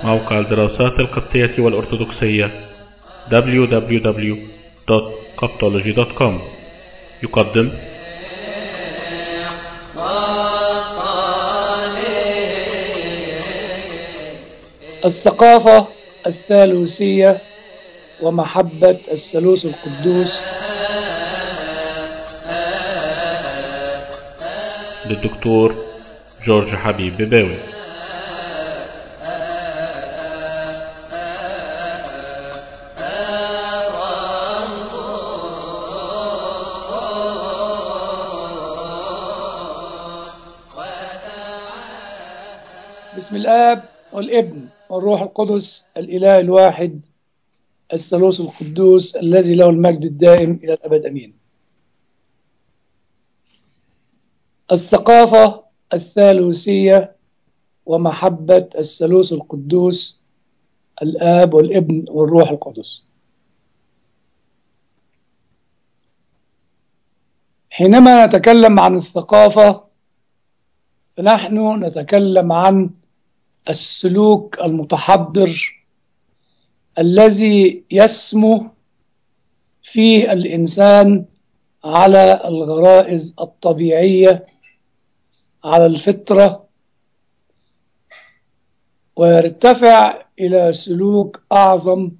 موقع الدراسات القبطية والأرثوذكسية www.coptology.com يقدم الثقافة الثالوثية ومحبة الثالوث القدوس للدكتور جورج حبيب بباوي بسم الآب والابن والروح القدس الإله الواحد الثالوث القدوس الذي له المجد الدائم إلى الأبد أمين الثقافة الثالوثية ومحبة الثالوث القدوس الآب والابن والروح القدس حينما نتكلم عن الثقافة فنحن نتكلم عن السلوك المتحضر الذي يسمو فيه الإنسان على الغرائز الطبيعية على الفطرة ويرتفع إلى سلوك أعظم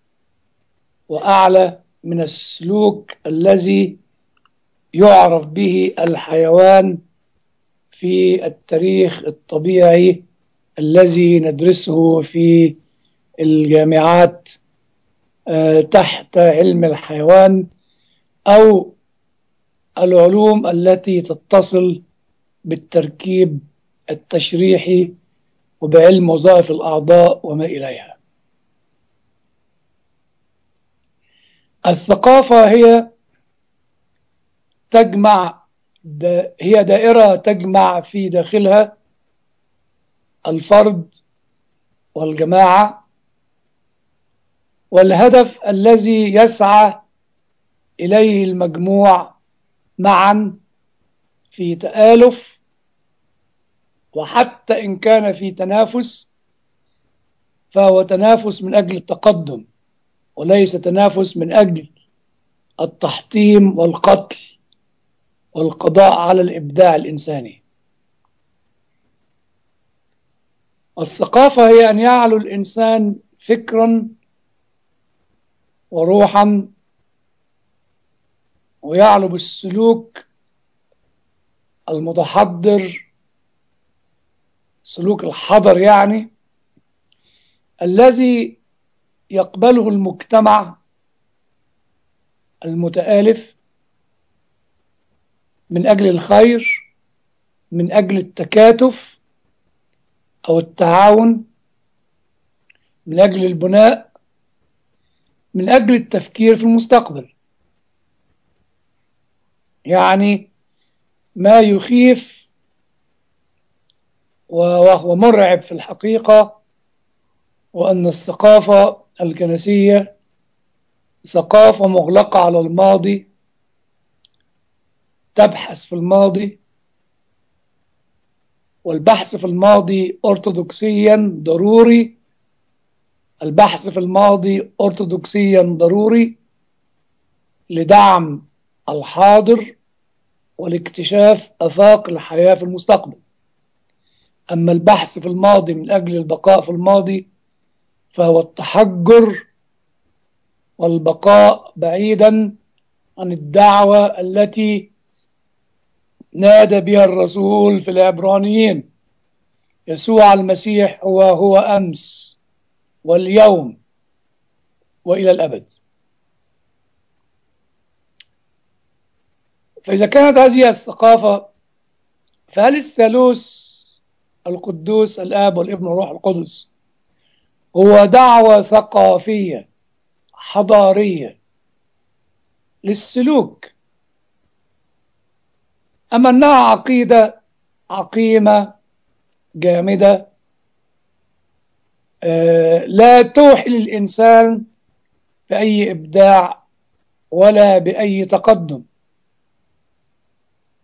وأعلى من السلوك الذي يعرف به الحيوان في التاريخ الطبيعي الذي ندرسه في الجامعات تحت علم الحيوان أو العلوم التي تتصل بالتركيب التشريحي وبعلم وظائف الأعضاء وما إليها الثقافة هي تجمع هي دائرة تجمع في داخلها الفرد والجماعة والهدف الذي يسعى إليه المجموع معا في تآلف وحتى إن كان في تنافس فهو تنافس من أجل التقدم وليس تنافس من أجل التحطيم والقتل والقضاء على الإبداع الإنساني الثقافة هي أن يعلو الإنسان فكرا وروحا ويعلو بالسلوك المتحضر سلوك الحضر يعني الذي يقبله المجتمع المتآلف من أجل الخير من أجل التكاتف أو التعاون من أجل البناء من أجل التفكير في المستقبل يعني ما يخيف وهو مرعب في الحقيقة وأن الثقافة الكنسية ثقافة مغلقة على الماضي تبحث في الماضي والبحث في الماضي أرثوذكسيا ضروري البحث في الماضي أرثوذكسيا ضروري لدعم الحاضر ولاكتشاف أفاق الحياة في المستقبل أما البحث في الماضي من أجل البقاء في الماضي فهو التحجر والبقاء بعيدا عن الدعوة التي نادى بها الرسول في العبرانيين يسوع المسيح هو هو أمس واليوم وإلى الأبد فإذا كانت هذه الثقافة فهل الثالوث القدوس الآب والابن والروح القدس هو دعوة ثقافية حضارية للسلوك أما أنها عقيدة عقيمة جامدة لا توحي للإنسان بأي إبداع ولا بأي تقدم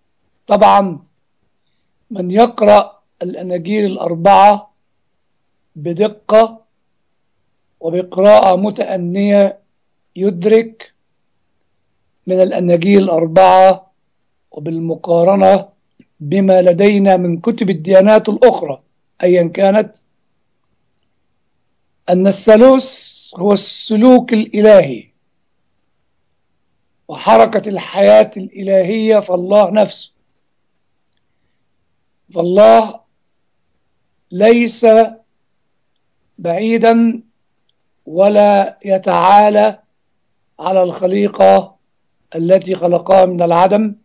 طبعا من يقرأ الأناجيل الأربعة بدقة وبقراءة متأنية يدرك من الأناجيل الأربعة وبالمقارنة بما لدينا من كتب الديانات الأخرى أيا كانت أن الثالوث هو السلوك الإلهي وحركة الحياة الإلهية فالله نفسه فالله ليس بعيدا ولا يتعالى على الخليقة التي خلقها من العدم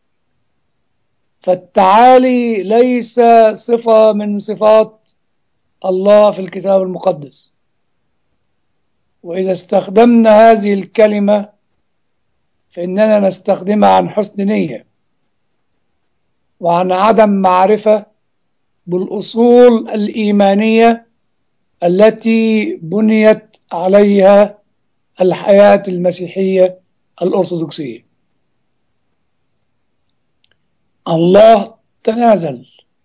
فالتعالي ليس صفة من صفات الله في الكتاب المقدس وإذا استخدمنا هذه الكلمة فإننا نستخدمها عن حسن نية وعن عدم معرفة بالأصول الإيمانية التي بنيت عليها الحياة المسيحية الأرثوذكسية الله تنازل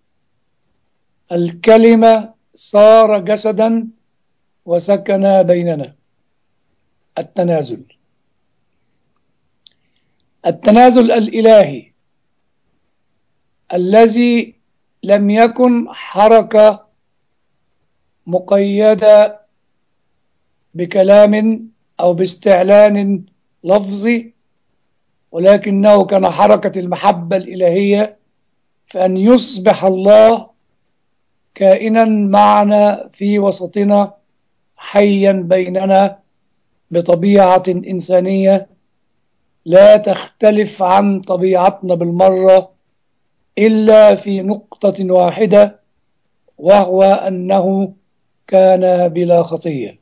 الكلمة صار جسدا وسكن بيننا التنازل التنازل الإلهي الذي لم يكن حركة مقيدة بكلام أو باستعلان لفظي ولكنه كان حركة المحبة الإلهية فأن يصبح الله كائنا معنا في وسطنا حيا بيننا بطبيعة إنسانية لا تختلف عن طبيعتنا بالمرة إلا في نقطة واحدة وهو أنه كان بلا خطية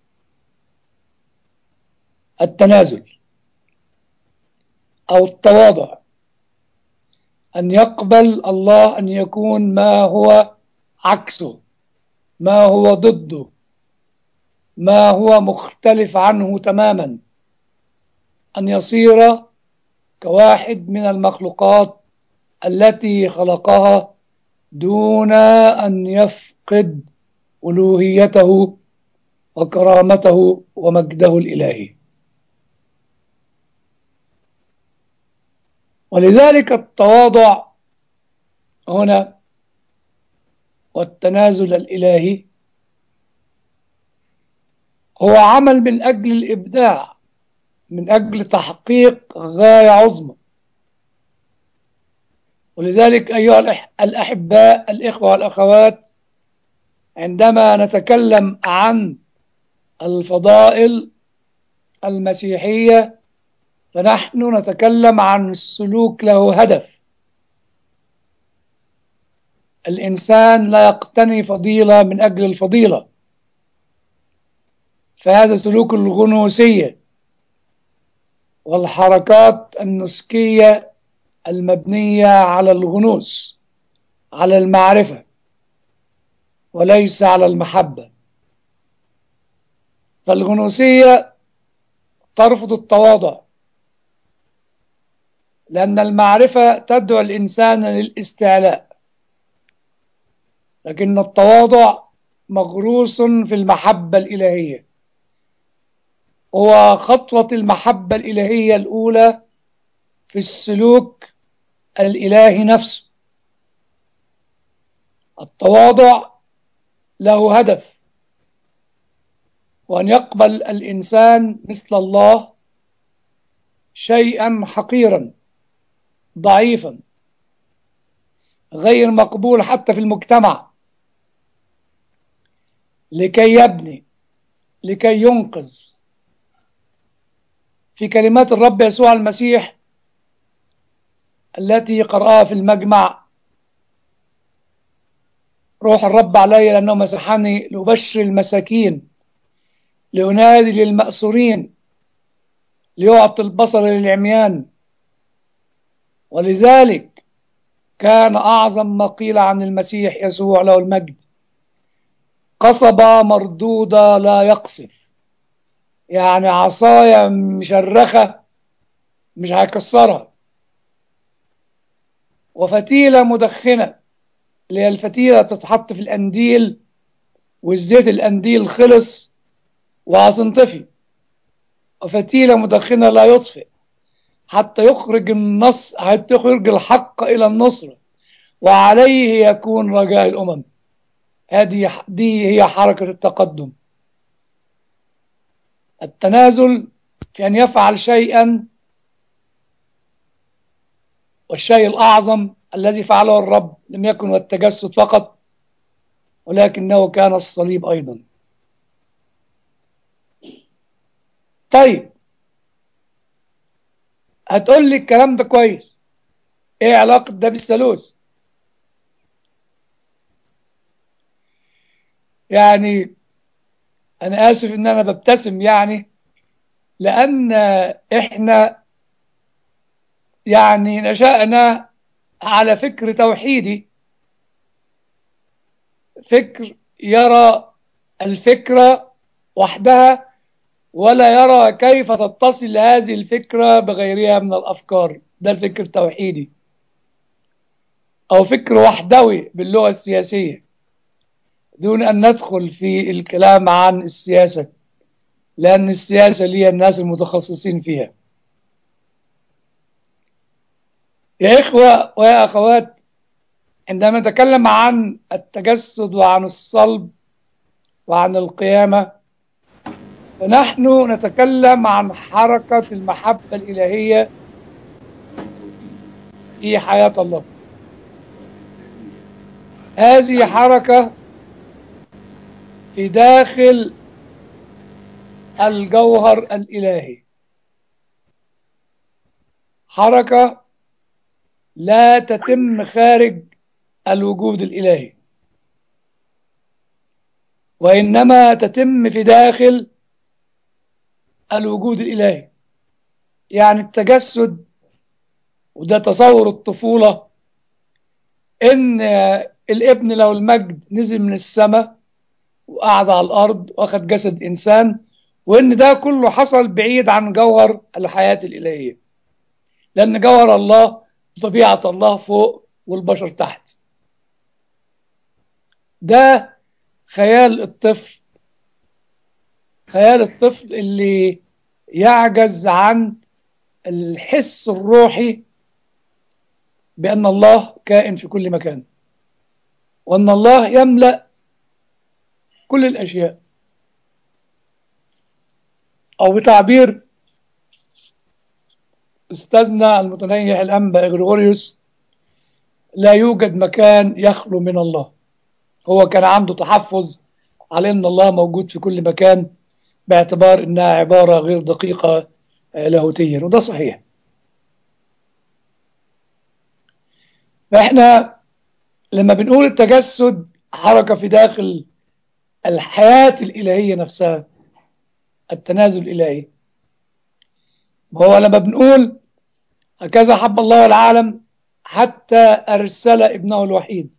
التنازل أو التواضع أن يقبل الله أن يكون ما هو عكسه ما هو ضده ما هو مختلف عنه تماما أن يصير كواحد من المخلوقات التي خلقها دون أن يفقد ألوهيته وكرامته ومجده الإلهي ولذلك التواضع هنا والتنازل الإلهي هو عمل من أجل الإبداع من أجل تحقيق غاية عظمى ولذلك أيها الأحباء الإخوة والأخوات عندما نتكلم عن الفضائل المسيحية فنحن نتكلم عن السلوك له هدف الإنسان لا يقتني فضيلة من أجل الفضيلة فهذا سلوك الغنوسية والحركات النسكية المبنية على الغنوس على المعرفة وليس على المحبة فالغنوسية ترفض التواضع لأن المعرفة تدعو الإنسان للاستعلاء لكن التواضع مغروس في المحبة الإلهية هو خطوة المحبة الإلهية الأولى في السلوك الإلهي نفسه التواضع له هدف وأن يقبل الإنسان مثل الله شيئا حقيرا ضعيفا غير مقبول حتى في المجتمع لكي يبني لكي ينقذ في كلمات الرب يسوع المسيح التي قرأها في المجمع روح الرب علي لأنه مسحني لأبشر المساكين لأنادي للمأسورين ليعطي البصر للعميان ولذلك كان أعظم ما قيل عن المسيح يسوع له المجد قصبة مردودة لا يقصف يعني عصاية مشرخة مش هيكسرها وفتيلة مدخنة اللي هي الفتيلة بتتحط في الأنديل والزيت القنديل خلص وهتنطفي وفتيلة مدخنة لا يطفئ حتى يخرج النص حتى يخرج الحق إلى النصرة وعليه يكون رجاء الأمم هذه دي هي حركة التقدم التنازل في أن يفعل شيئا والشيء الأعظم الذي فعله الرب لم يكن هو التجسد فقط ولكنه كان الصليب أيضا طيب هتقول لي الكلام ده كويس ايه علاقة ده بالثالوث يعني انا اسف ان انا ببتسم يعني لان احنا يعني نشأنا على فكر توحيدي فكر يرى الفكرة وحدها ولا يرى كيف تتصل هذه الفكرة بغيرها من الأفكار ده الفكر التوحيدي أو فكر وحدوي باللغة السياسية دون أن ندخل في الكلام عن السياسة لأن السياسة لي الناس المتخصصين فيها يا إخوة ويا أخوات عندما نتكلم عن التجسد وعن الصلب وعن القيامة فنحن نتكلم عن حركة المحبة الإلهية في حياة الله هذه حركة في داخل الجوهر الإلهي حركة لا تتم خارج الوجود الإلهي وإنما تتم في داخل الوجود الإلهي يعني التجسد وده تصور الطفولة إن الابن لو المجد نزل من السماء وقعد على الأرض وأخذ جسد إنسان وإن ده كله حصل بعيد عن جوهر الحياة الإلهية لأن جوهر الله طبيعة الله فوق والبشر تحت ده خيال الطفل خيال الطفل اللي يعجز عن الحس الروحي بأن الله كائن في كل مكان وأن الله يملأ كل الأشياء أو بتعبير استاذنا المتنيح الأنبا إغريغوريوس لا يوجد مكان يخلو من الله هو كان عنده تحفظ على أن الله موجود في كل مكان باعتبار أنها عبارة غير دقيقة لاهوتيا وده صحيح فإحنا لما بنقول التجسد حركة في داخل الحياة الإلهية نفسها التنازل الإلهي وهو لما بنقول هكذا حب الله العالم حتى أرسل ابنه الوحيد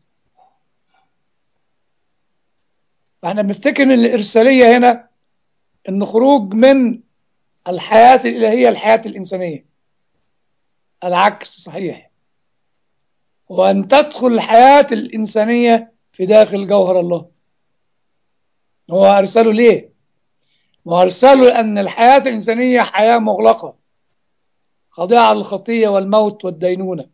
فاحنا بنفتكر ان الإرسالية هنا ان خروج من الحياة الإلهية الحياة الإنسانية العكس صحيح وأن تدخل الحياة الإنسانية في داخل جوهر الله هو أرسله ليه؟ هو أرسله لأن الحياة الإنسانية حياة مغلقة خاضعة للخطية والموت والدينونة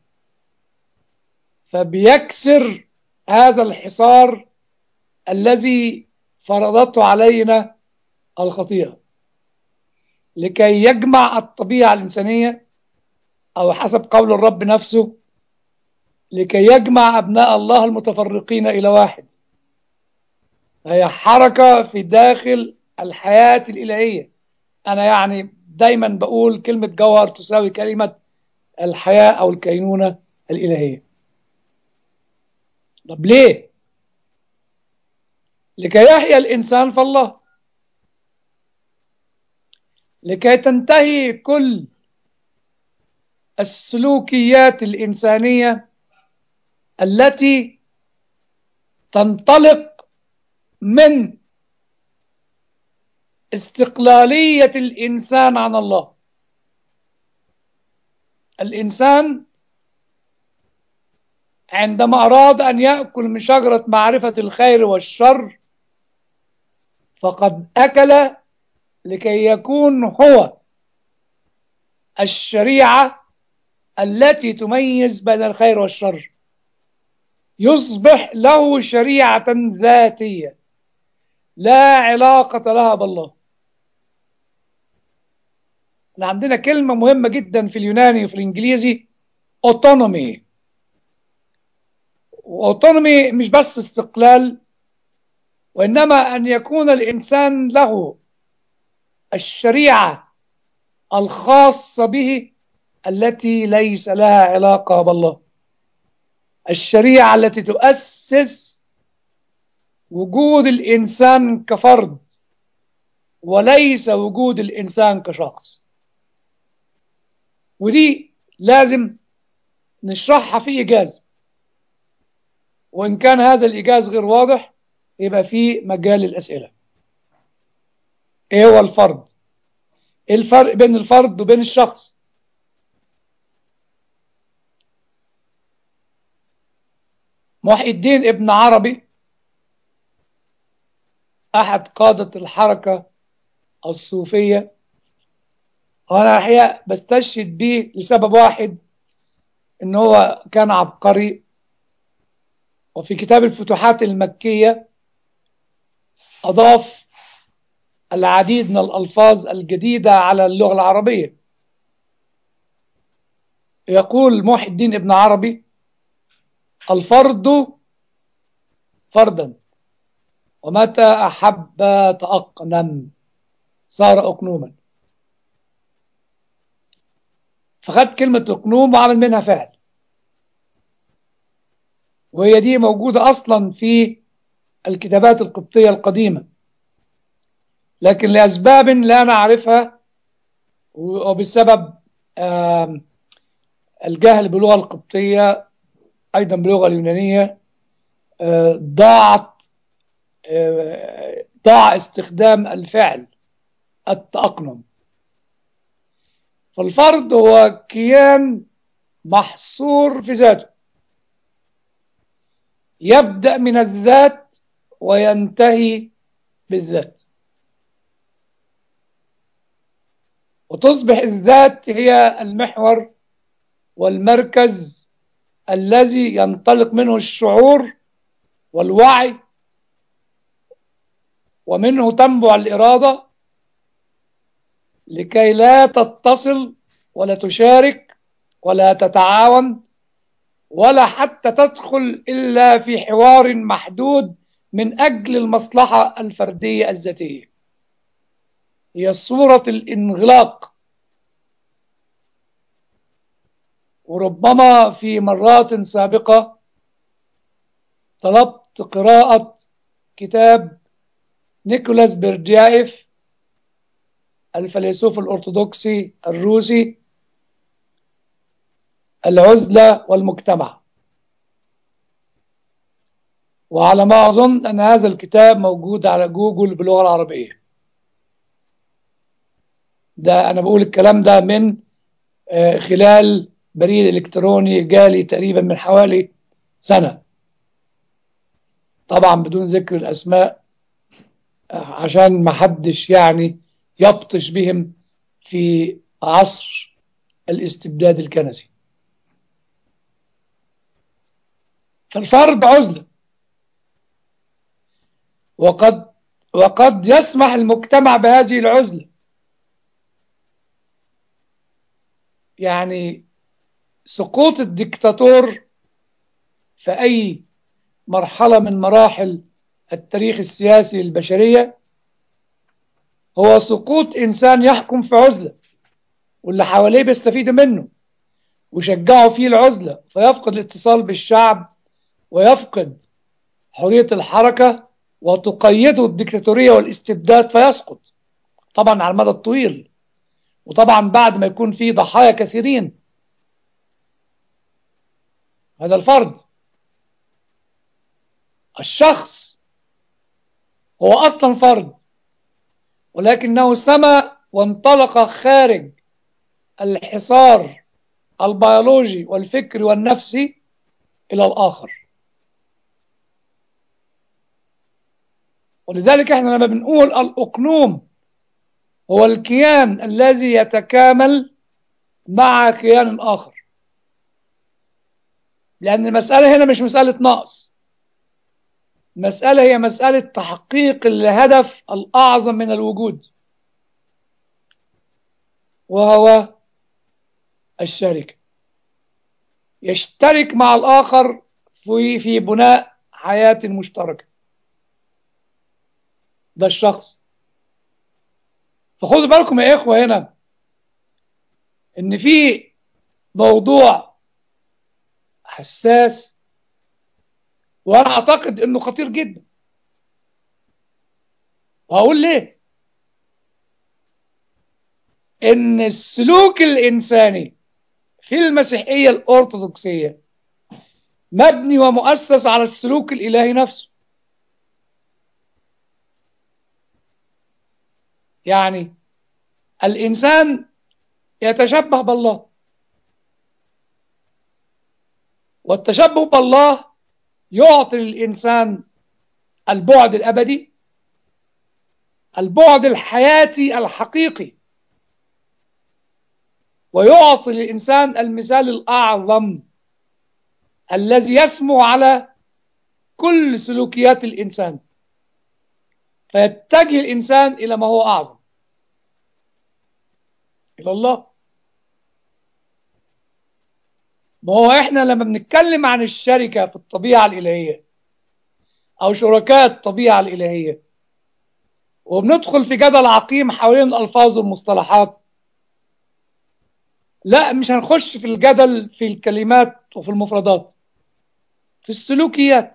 فبيكسر هذا الحصار الذي فرضته علينا الخطيئة لكي يجمع الطبيعة الإنسانية أو حسب قول الرب نفسه لكي يجمع أبناء الله المتفرقين إلى واحد هي حركة في داخل الحياة الإلهية أنا يعني دايما بقول كلمة جوهر تساوي كلمة الحياة أو الكينونة الإلهية طب ليه لكي يحيا الإنسان فالله لكي تنتهي كل السلوكيات الإنسانية التي تنطلق من استقلالية الإنسان عن الله الإنسان عندما أراد أن يأكل من شجرة معرفة الخير والشر فقد أكل لكي يكون هو الشريعة التي تميز بين الخير والشر يصبح له شريعة ذاتية لا علاقة لها بالله احنا عندنا كلمة مهمة جدا في اليوناني وفي الإنجليزي autonomy autonomy مش بس استقلال وإنما أن يكون الإنسان له الشريعة الخاصة به التي ليس لها علاقة بالله الشريعة التي تؤسس وجود الإنسان كفرد وليس وجود الإنسان كشخص ودي لازم نشرحها في إيجاز وإن كان هذا الإيجاز غير واضح يبقى في مجال الأسئلة إيه هو الفرد إيه الفرق بين الفرد وبين الشخص محي الدين ابن عربي أحد قادة الحركة الصوفية وأنا الحقيقة بستشهد به لسبب واحد إن هو كان عبقري وفي كتاب الفتوحات المكية أضاف العديد من الألفاظ الجديدة على اللغة العربية يقول محي الدين ابن عربي الفرد فردا ومتى أحب تأقنم صار أقنوما فخد كلمة أقنوم وعمل منها فعل وهي دي موجودة أصلا في الكتابات القبطية القديمة لكن لأسباب لا نعرفها وبسبب الجهل باللغة القبطية أيضا باللغة اليونانية ضاعت ضاع استخدام الفعل التأقنم فالفرد هو كيان محصور في ذاته يبدأ من الذات وينتهي بالذات وتصبح الذات هي المحور والمركز الذي ينطلق منه الشعور والوعي ومنه تنبع الإرادة لكي لا تتصل ولا تشارك ولا تتعاون ولا حتى تدخل إلا في حوار محدود من أجل المصلحة الفردية الذاتية هي صورة الانغلاق وربما في مرات سابقة طلبت قراءة كتاب نيكولاس بيرجيايف الفيلسوف الأرثوذكسي الروسي العزلة والمجتمع وعلى ما أظن أن هذا الكتاب موجود على جوجل باللغة العربية ده أنا بقول الكلام ده من خلال بريد إلكتروني جالي تقريبا من حوالي سنة طبعا بدون ذكر الأسماء عشان ما حدش يعني يبطش بهم في عصر الاستبداد الكنسي فالفرد عزلة وقد وقد يسمح المجتمع بهذه العزلة يعني سقوط الدكتاتور في أي مرحلة من مراحل التاريخ السياسي للبشرية هو سقوط إنسان يحكم في عزلة واللي حواليه بيستفيدوا منه ويشجعوا فيه العزلة فيفقد الاتصال بالشعب ويفقد حرية الحركة وتقيده الدكتاتورية والاستبداد فيسقط طبعا على المدى الطويل وطبعا بعد ما يكون فيه ضحايا كثيرين هذا الفرد الشخص هو أصلا فرد ولكنه سما وانطلق خارج الحصار البيولوجي والفكري والنفسي إلى الآخر ولذلك احنا لما بنقول الأقنوم هو الكيان الذي يتكامل مع كيان آخر لأن المسألة هنا مش مسألة نقص المسألة هي مسألة تحقيق الهدف الأعظم من الوجود وهو الشركة يشترك مع الآخر في في بناء حياة مشتركة ده الشخص فخدوا بالكم يا إخوة هنا إن في موضوع حساس وأنا أعتقد إنه خطير جدا وهقول ليه إن السلوك الإنساني في المسيحية الأرثوذكسية مبني ومؤسس على السلوك الإلهي نفسه يعني الإنسان يتشبه بالله والتشبه بالله يعطي للإنسان البعد الأبدي البعد الحياتي الحقيقي ويعطي للإنسان المثال الأعظم الذي يسمو على كل سلوكيات الإنسان فيتجه الإنسان إلى ما هو أعظم إلى الله ما هو إحنا لما بنتكلم عن الشركة في الطبيعة الإلهية أو شركاء الطبيعة الإلهية وبندخل في جدل عقيم حوالين الألفاظ والمصطلحات لا مش هنخش في الجدل في الكلمات وفي المفردات في السلوكيات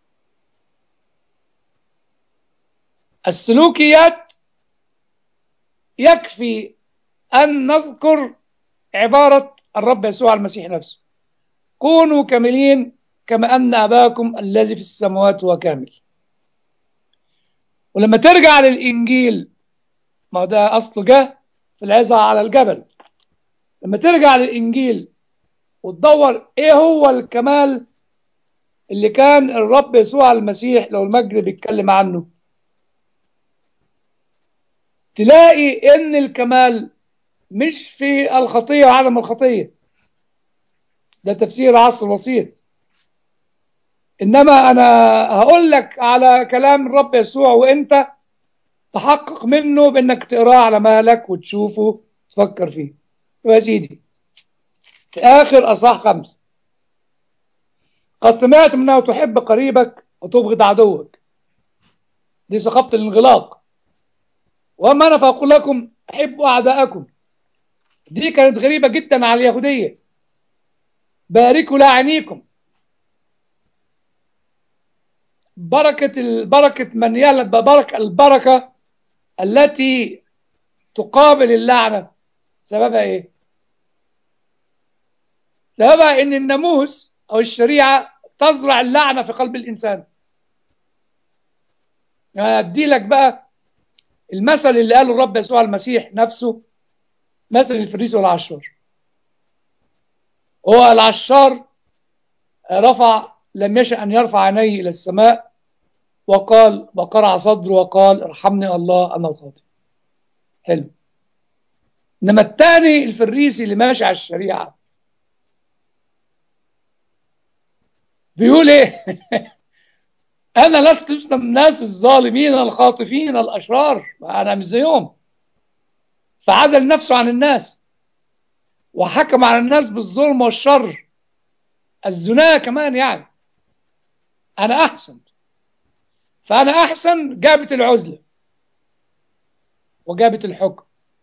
السلوكيات يكفي أن نذكر عبارة الرب يسوع المسيح نفسه كونوا كاملين كما أن أباكم الذي في السماوات هو كامل ولما ترجع للإنجيل ما ده أصله جه في العظة على الجبل لما ترجع للإنجيل وتدور إيه هو الكمال اللي كان الرب يسوع المسيح لو المجد بيتكلم عنه تلاقي ان الكمال مش في الخطية وعدم الخطية ده تفسير عصر وسيط انما انا هقول لك على كلام الرب يسوع وانت تحقق منه بانك تقراه على مهلك وتشوفه تفكر فيه يا سيدي في اخر اصح خمسه قد سمعت منه تحب قريبك وتبغض عدوك دي ثقافة الانغلاق وأما أنا فأقول لكم أحبوا أعداءكم دي كانت غريبة جدا على اليهودية باركوا لاعنيكم بركة البركة من يلد بركة البركة التي تقابل اللعنة سببها إيه؟ سببها إن الناموس أو الشريعة تزرع اللعنة في قلب الإنسان أدي لك بقى المثل اللي قاله الرب يسوع المسيح نفسه مثل الفريسي والعشار هو العشار رفع لم يشأ أن يرفع عينيه إلى السماء وقال وقرع صدره وقال ارحمني الله أنا الخاطئ حلو إنما الثاني الفريسي اللي ماشي على الشريعة بيقول ايه انا لست من الناس الظالمين الخاطفين الاشرار انا مش زيهم فعزل نفسه عن الناس وحكم على الناس بالظلم والشر الزنا كمان يعني انا احسن فانا احسن جابت العزله وجابت الحكم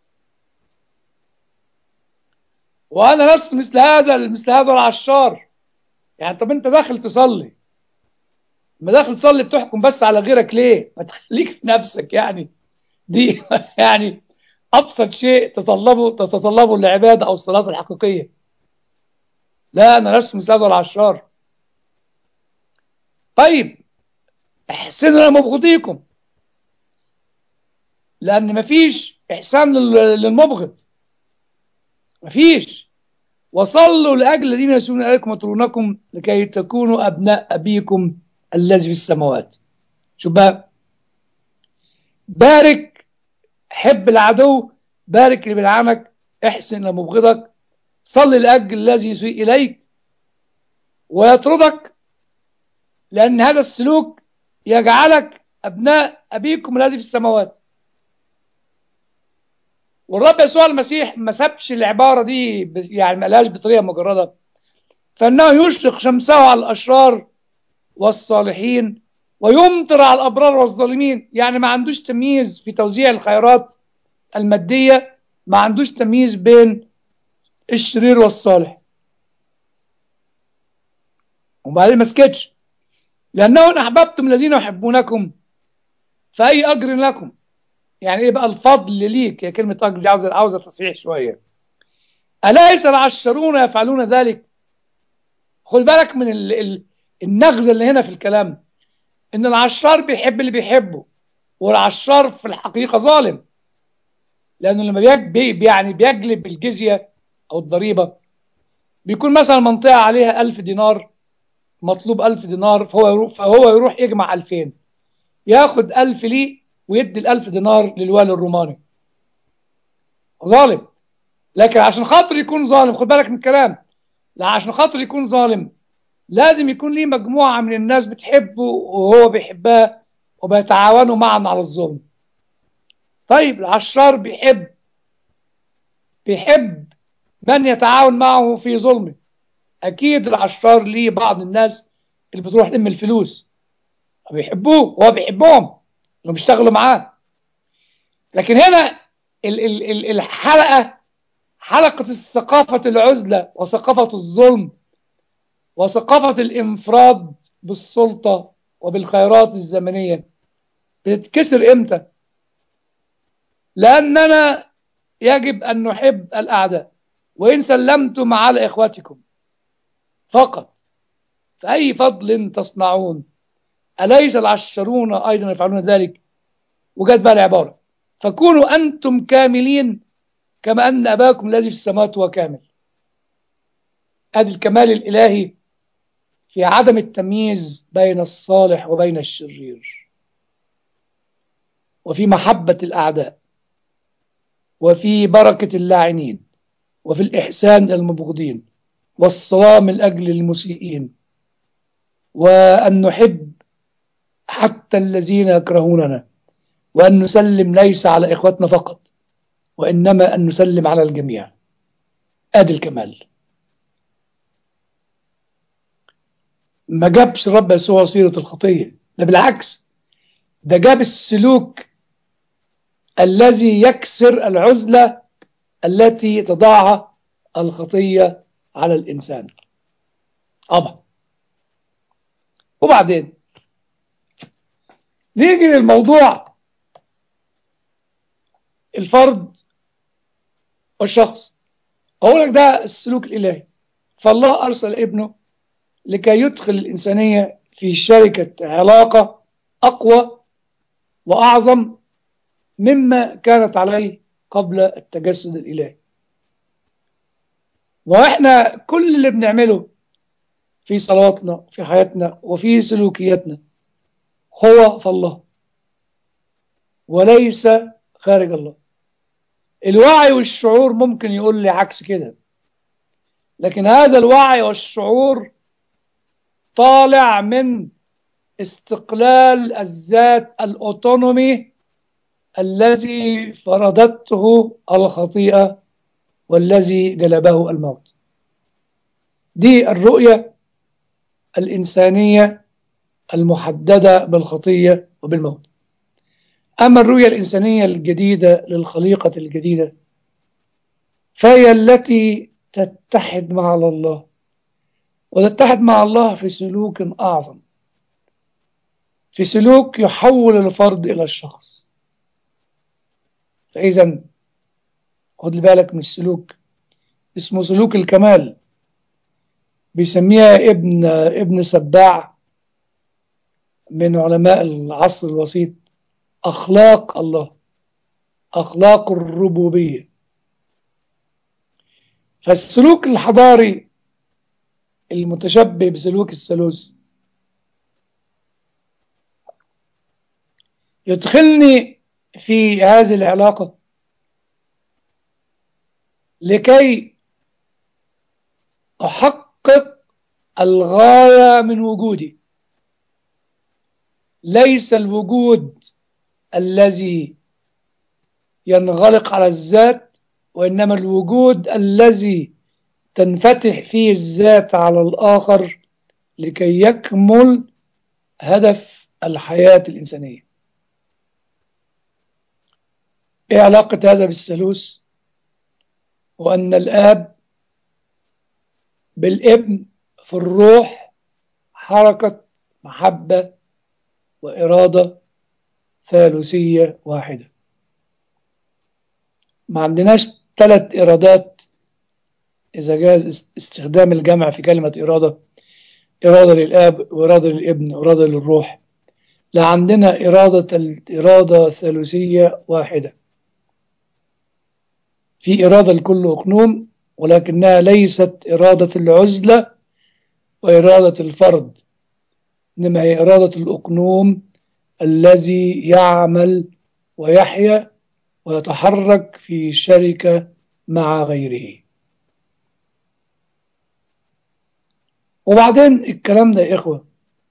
وانا لست مثل هذا مثل هذا العشار يعني طب انت داخل تصلي ما داخل تصلي بتحكم بس على غيرك ليه ما تخليك في نفسك يعني دي يعني ابسط شيء تطلبه تتطلبه العباده او الصلاه الحقيقيه لا انا لست مثل هذا العشار طيب احسنوا لمبغضيكم لان مفيش احسان للمبغض مفيش وصلوا لاجل الذين يسوون اليكم ويطرونكم لكي تكونوا ابناء ابيكم الذي في السماوات شوف بقى بارك حب العدو بارك اللي بيلعنك احسن لمبغضك صل لأجل الذي يسيء إليك ويطردك لأن هذا السلوك يجعلك أبناء أبيكم الذي في السماوات والرب يسوع المسيح ما سابش العبارة دي ب- يعني ما قالهاش بطريقة مجردة فإنه يشرق شمسه على الأشرار والصالحين ويمطر على الأبرار والظالمين يعني ما عندوش تمييز في توزيع الخيرات المادية ما عندوش تمييز بين الشرير والصالح وبعدين ما سكتش لأنه إن أحببتم الذين يحبونكم فأي أجر لكم يعني إيه بقى الفضل ليك هي كلمة أجر دي عاوزة عاوزة تصحيح شوية أليس العشرون يفعلون ذلك خد بالك من ال... ال... النغزة اللي هنا في الكلام إن العشار بيحب اللي بيحبه والعشار في الحقيقة ظالم لأنه لما بيج... بي... يعني بيجلب الجزية أو الضريبة بيكون مثلا منطقة عليها ألف دينار مطلوب ألف دينار فهو يروح, فهو يروح يجمع ألفين ياخد ألف ليه ويدي الألف دينار للوالي الروماني ظالم لكن عشان خاطر يكون ظالم خد بالك من الكلام لا عشان خاطر يكون ظالم لازم يكون ليه مجموعة من الناس بتحبه وهو بيحبها وبيتعاونوا معا على الظلم طيب العشار بيحب بيحب من يتعاون معه في ظلمه اكيد العشار ليه بعض الناس اللي بتروح تلم الفلوس بيحبوه وهو بيحبهم اللي بيشتغلوا معاه لكن هنا ال ال ال الحلقه حلقه الثقافه العزله وثقافه الظلم وثقافه الانفراد بالسلطه وبالخيرات الزمنيه بتتكسر امتى لاننا يجب ان نحب الاعداء وان سلمتم على اخوتكم فقط فأي فضل تصنعون أليس العشرون أيضا يفعلون ذلك وجد بقى العبارة فكونوا أنتم كاملين كما أن أباكم الذي في السماوات هو كامل هذا الكمال الإلهي في عدم التمييز بين الصالح وبين الشرير وفي محبة الأعداء وفي بركة اللاعنين وفي الإحسان للمبغضين والصلاة من أجل المسيئين وأن نحب حتى الذين يكرهوننا وأن نسلم ليس على إخوتنا فقط وإنما أن نسلم على الجميع آدي الكمال ما جابش رب يسوع سيرة الخطية ده بالعكس ده جاب السلوك الذي يكسر العزلة التي تضعها الخطية على الإنسان طبعا وبعدين نيجي للموضوع الفرد والشخص أقول لك ده السلوك الإلهي فالله أرسل ابنه لكي يدخل الإنسانية في شركة علاقة أقوى وأعظم مما كانت عليه قبل التجسد الإلهي واحنا كل اللي بنعمله في صلواتنا في حياتنا وفي سلوكياتنا هو في الله وليس خارج الله الوعي والشعور ممكن يقول لي عكس كده لكن هذا الوعي والشعور طالع من استقلال الذات الاوتونومي الذي فرضته الخطيئه والذي جلبه الموت دي الرؤية الإنسانية المحددة بالخطية وبالموت أما الرؤية الإنسانية الجديدة للخليقة الجديدة فهي التي تتحد مع الله وتتحد مع الله في سلوك أعظم في سلوك يحول الفرد إلى الشخص فإذا خد بالك من السلوك اسمه سلوك الكمال بيسميها ابن ابن سباع من علماء العصر الوسيط أخلاق الله أخلاق الربوبية فالسلوك الحضاري المتشبه بسلوك الثالوث يدخلني في هذه العلاقة لكي أحقق الغاية من وجودي ليس الوجود الذي ينغلق على الذات وإنما الوجود الذي تنفتح فيه الذات على الآخر لكي يكمل هدف الحياة الإنسانية إيه علاقة هذا بالثالوث وأن الآب بالابن في الروح حركة محبة وإرادة ثالوثية واحدة ما عندناش ثلاث إرادات إذا جاز استخدام الجمع في كلمة إرادة إرادة للآب وإرادة للابن وإرادة للروح لا عندنا إرادة الإرادة ثالوثية واحدة في إرادة لكل أقنوم ولكنها ليست إرادة العزلة وإرادة الفرد إنما هي إرادة الأقنوم الذي يعمل ويحيا ويتحرك في شركة مع غيره وبعدين الكلام ده يا إخوة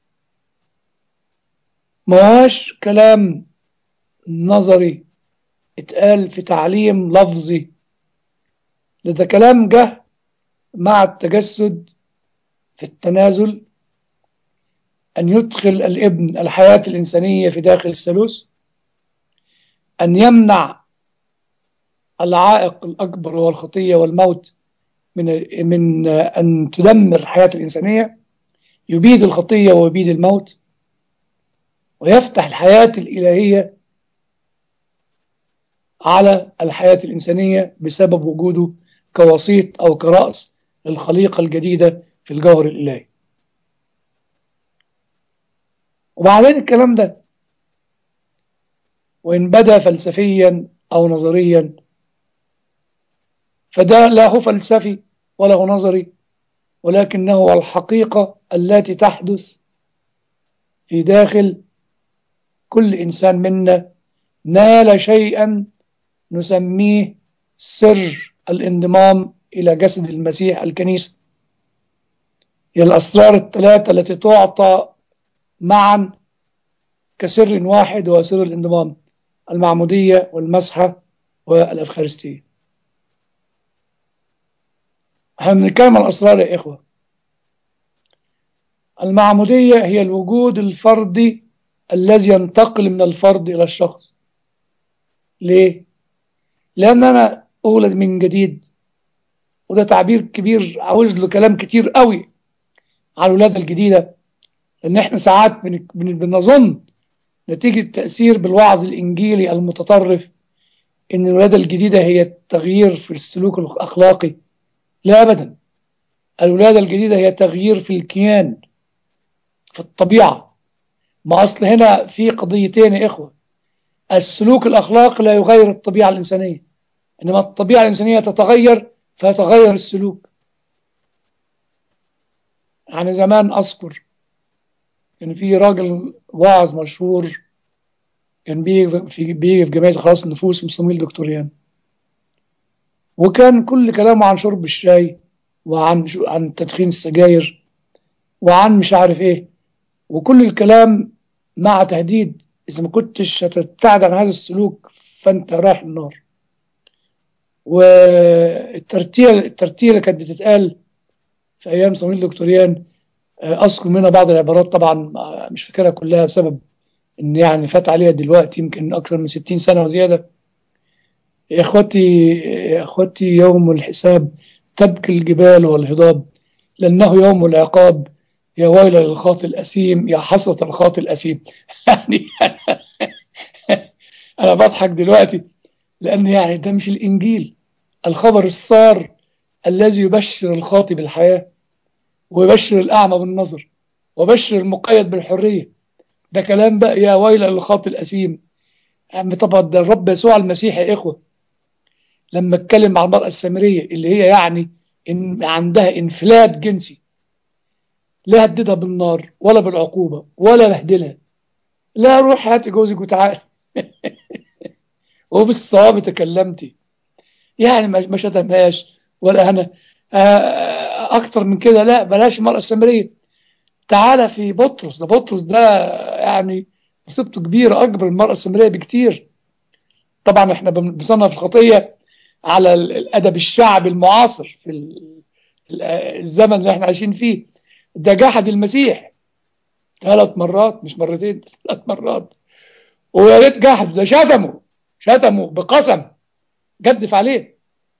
ما هوش كلام نظري اتقال في تعليم لفظي ده كلام جه مع التجسد في التنازل أن يدخل الابن الحياة الإنسانية في داخل الثالوث أن يمنع العائق الأكبر هو الخطية والموت من من أن تدمر الحياة الإنسانية يبيد الخطية ويبيد الموت ويفتح الحياة الإلهية على الحياة الإنسانية بسبب وجوده كوسيط أو كرأس للخليقة الجديدة في الجوهر الإلهي وبعدين الكلام ده وإن بدا فلسفيا أو نظريا فده لا هو فلسفي ولا هو نظري ولكنه الحقيقة التي تحدث في داخل كل إنسان منا نال شيئا نسميه سر الانضمام إلى جسد المسيح الكنيسة هي الأسرار الثلاثة التي تعطى معا كسر واحد هو سر الانضمام المعمودية والمسحة والأفخارستية احنا بنتكلم عن الأسرار يا إخوة المعمودية هي الوجود الفردي الذي ينتقل من الفرد إلى الشخص ليه؟ لأن أنا أولد من جديد وده تعبير كبير عاوز له كلام كتير قوي على الولادة الجديدة لأن إحنا ساعات بن- بن- بنظن نتيجة تأثير بالوعظ الإنجيلي المتطرف إن الولادة الجديدة هي التغيير في السلوك الأخلاقي لا أبدا الولادة الجديدة هي تغيير في الكيان في الطبيعة ما أصل هنا في قضيتين يا إخوة السلوك الأخلاقي لا يغير الطبيعة الإنسانية إنما الطبيعة الإنسانية تتغير فيتغير السلوك يعني زمان أذكر كان في راجل واعظ مشهور كان بيجي في بيجي في جمعية خلاص النفوس اسمه صمويل دكتوريان وكان كل كلامه عن شرب الشاي وعن شو- عن تدخين السجاير وعن مش عارف ايه وكل الكلام مع تهديد اذا ما كنتش هتبتعد عن هذا السلوك فانت رايح النار والترتيل الترتيل اللي كانت بتتقال في ايام صمويل دكتوريان آه، اذكر منها بعض العبارات طبعا آه، مش فاكرها كلها بسبب ان يعني فات عليها دلوقتي يمكن اكثر من 60 سنه وزياده يا اخوتي يا اخوتي يوم الحساب تبكي الجبال والهضاب لانه يوم العقاب يا ويل للخاطئ الأثيم يا حسرة الخاطئ الأثيم يعني أنا بضحك دلوقتي لأن يعني ده مش الإنجيل الخبر السار الذي يبشر الخاطئ بالحياة ويبشر الأعمى بالنظر وبشر المقيد بالحرية ده كلام بقى يا ويل للخاطئ الأثيم أما طبعا ده الرب يسوع المسيح يا إخوة لما اتكلم مع المرأة السامرية اللي هي يعني إن عندها انفلات جنسي لا هددها بالنار ولا بالعقوبة ولا بهدلها لا روح هات جوزك وتعال وبالصواب تكلمت يعني ما شتمهاش ولا انا اكتر من كده لا بلاش المرأة السامرية تعالى في بطرس ده بطرس ده يعني مصيبته كبيرة اكبر من المرأة السامرية بكتير طبعا احنا بنصنف الخطية على الادب الشعبي المعاصر في الزمن اللي احنا عايشين فيه ده جحد المسيح ثلاث مرات مش مرتين ثلاث مرات ويا ريت جحد ده شتمه شتمه بقسم جدف عليه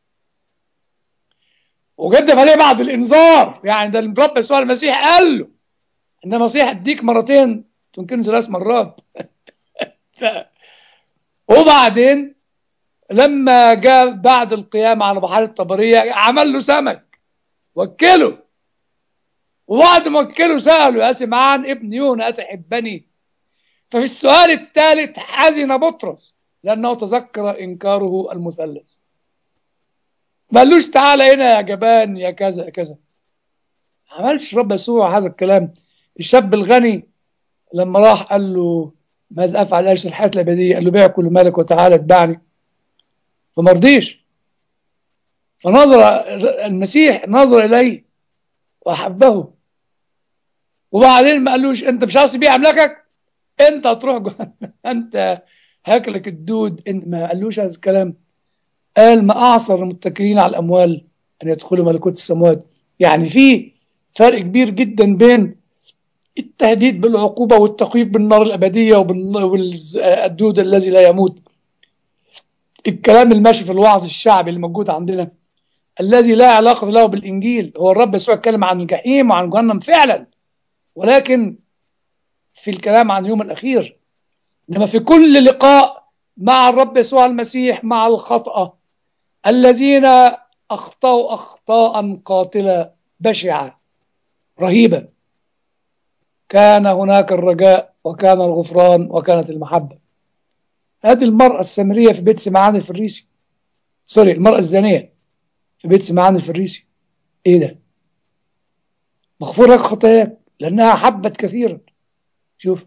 وجدف عليه بعد الانذار يعني ده الرب يسوع المسيح قال له ان المسيح اديك مرتين تمكن ثلاث مرات ف... وبعدين لما جاء بعد القيام على بحيره الطبريه عمل له سمك وكله وبعد ما وكله سأله يا سمعان ابن يونا أتحبني ففي السؤال الثالث حزن بطرس لأنه تذكر إنكاره المثلث ما قالوش تعالى هنا يا جبان يا كذا يا كذا عملش رب يسوع هذا الكلام الشاب الغني لما راح قال له ماذا افعل ارث الحياه الابديه قال له بيع كل مالك وتعالى اتبعني فما رضيش فنظر المسيح نظر اليه واحبه وبعدين ما قالوش انت مش عايز تبيع املاكك انت هتروح جهنم انت هاكلك الدود انت ما قالوش هذا الكلام قال ما اعصر المتكلين على الاموال ان يدخلوا ملكوت السماوات يعني في فرق كبير جدا بين التهديد بالعقوبة والتخويف بالنار الأبدية والدود الذي لا يموت الكلام الماشي في الوعظ الشعبي اللي موجود عندنا الذي لا علاقة له بالإنجيل هو الرب يسوع اتكلم عن الجحيم وعن جهنم فعلا ولكن في الكلام عن اليوم الأخير إنما في كل لقاء مع الرب يسوع المسيح مع الخطأ الذين أخطأوا أخطاء قاتلة بشعة رهيبة كان هناك الرجاء وكان الغفران وكانت المحبة هذه المرأة السامرية في بيت سمعان الفريسي سوري المرأة الزانية في بيت سمعان الفريسي ايه ده مغفور لك خطاياك لانها حبت كثيرا شوف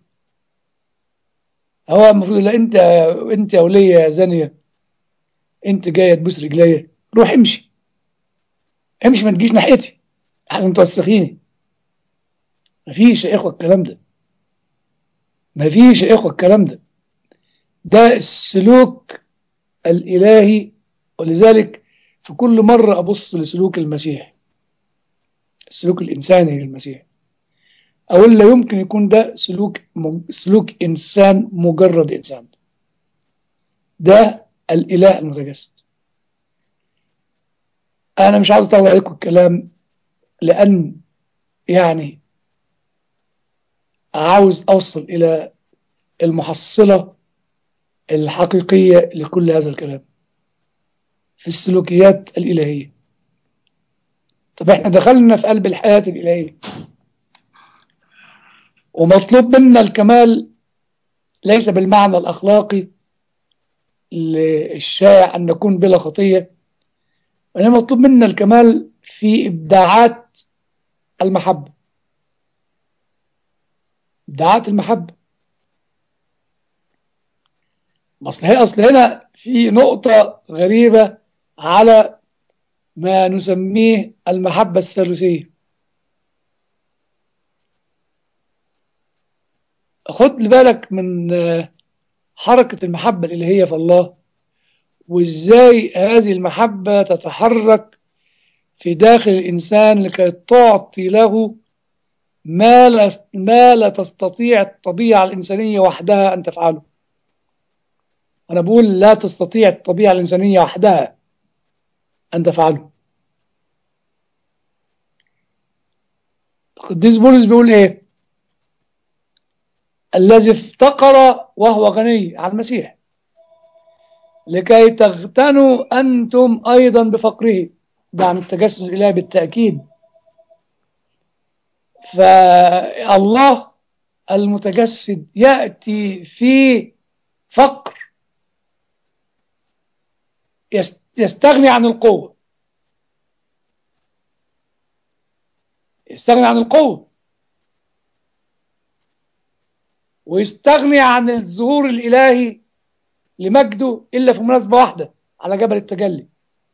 هو المفروض لا انت انت يا وليه يا زانيه انت جايه تبوس رجليا روح امشي امشي ما تجيش ناحيتي احسن توسخيني مفيش يا اخوه الكلام ده مفيش يا اخوه الكلام ده ده السلوك الالهي ولذلك في كل مرة أبص لسلوك المسيح السلوك الإنساني للمسيح أقول لا يمكن يكون ده سلوك سلوك إنسان مجرد إنسان ده الإله المتجسد أنا مش عاوز أطول عليكم الكلام لأن يعني عاوز أوصل إلى المحصلة الحقيقية لكل هذا الكلام في السلوكيات الإلهية طب احنا دخلنا في قلب الحياة الإلهية ومطلوب منا الكمال ليس بالمعنى الأخلاقي للشائع أن نكون بلا خطية وإنما مطلوب منا الكمال في إبداعات المحبة إبداعات المحبة أصل هي أصل هنا في نقطة غريبة على ما نسميه المحبة الثالوثية خد بالك من حركة المحبة الإلهية في الله وإزاي هذه المحبة تتحرك في داخل الإنسان لكي تعطي له ما لا, ما لا تستطيع الطبيعة الإنسانية وحدها أن تفعله أنا بقول لا تستطيع الطبيعة الإنسانية وحدها أن تفعله القديس بولس بيقول إيه الذي افتقر وهو غني عن المسيح لكي تغتنوا أنتم أيضا بفقره ده عن التجسد الإلهي بالتأكيد فالله المتجسد يأتي في فقر يستغني عن القوة يستغني عن القوة ويستغني عن الظهور الإلهي لمجده إلا في مناسبة واحدة على جبل التجلي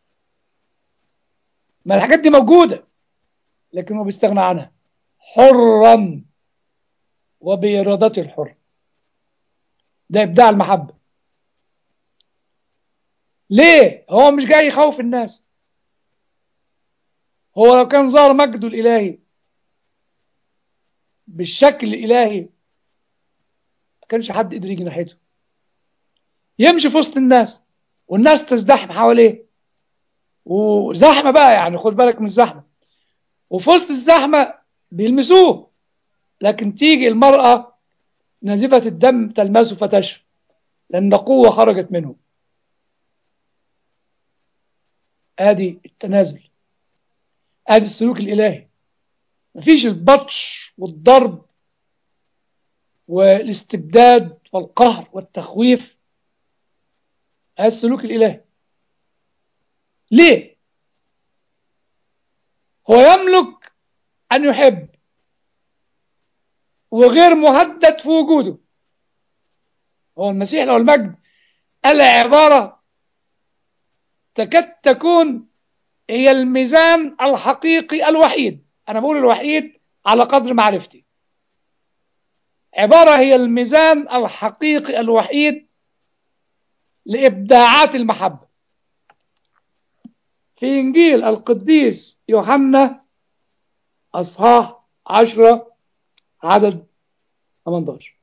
ما الحاجات دي موجودة لكن هو بيستغنى عنها حرا وبإرادته الحرة ده إبداع المحبة ليه؟ هو مش جاي يخوف الناس هو لو كان ظهر مجده الإلهي بالشكل الإلهي ما كانش حد قدر يجي ناحيته يمشي في وسط الناس والناس تزدحم حواليه وزحمة بقى يعني خد بالك من الزحمة وفي وسط الزحمة بيلمسوه لكن تيجي المرأة نازفة الدم تلمسه فتشفى لأن قوة خرجت منه ادي التنازل ادي السلوك الالهي مفيش البطش والضرب والاستبداد والقهر والتخويف هذا السلوك الالهي ليه هو يملك ان يحب وغير مهدد في وجوده هو المسيح له المجد قال عباره تكاد تكون هي الميزان الحقيقي الوحيد أنا بقول الوحيد على قدر معرفتي عبارة هي الميزان الحقيقي الوحيد لإبداعات المحبة في إنجيل القديس يوحنا أصحاح عشرة عدد 18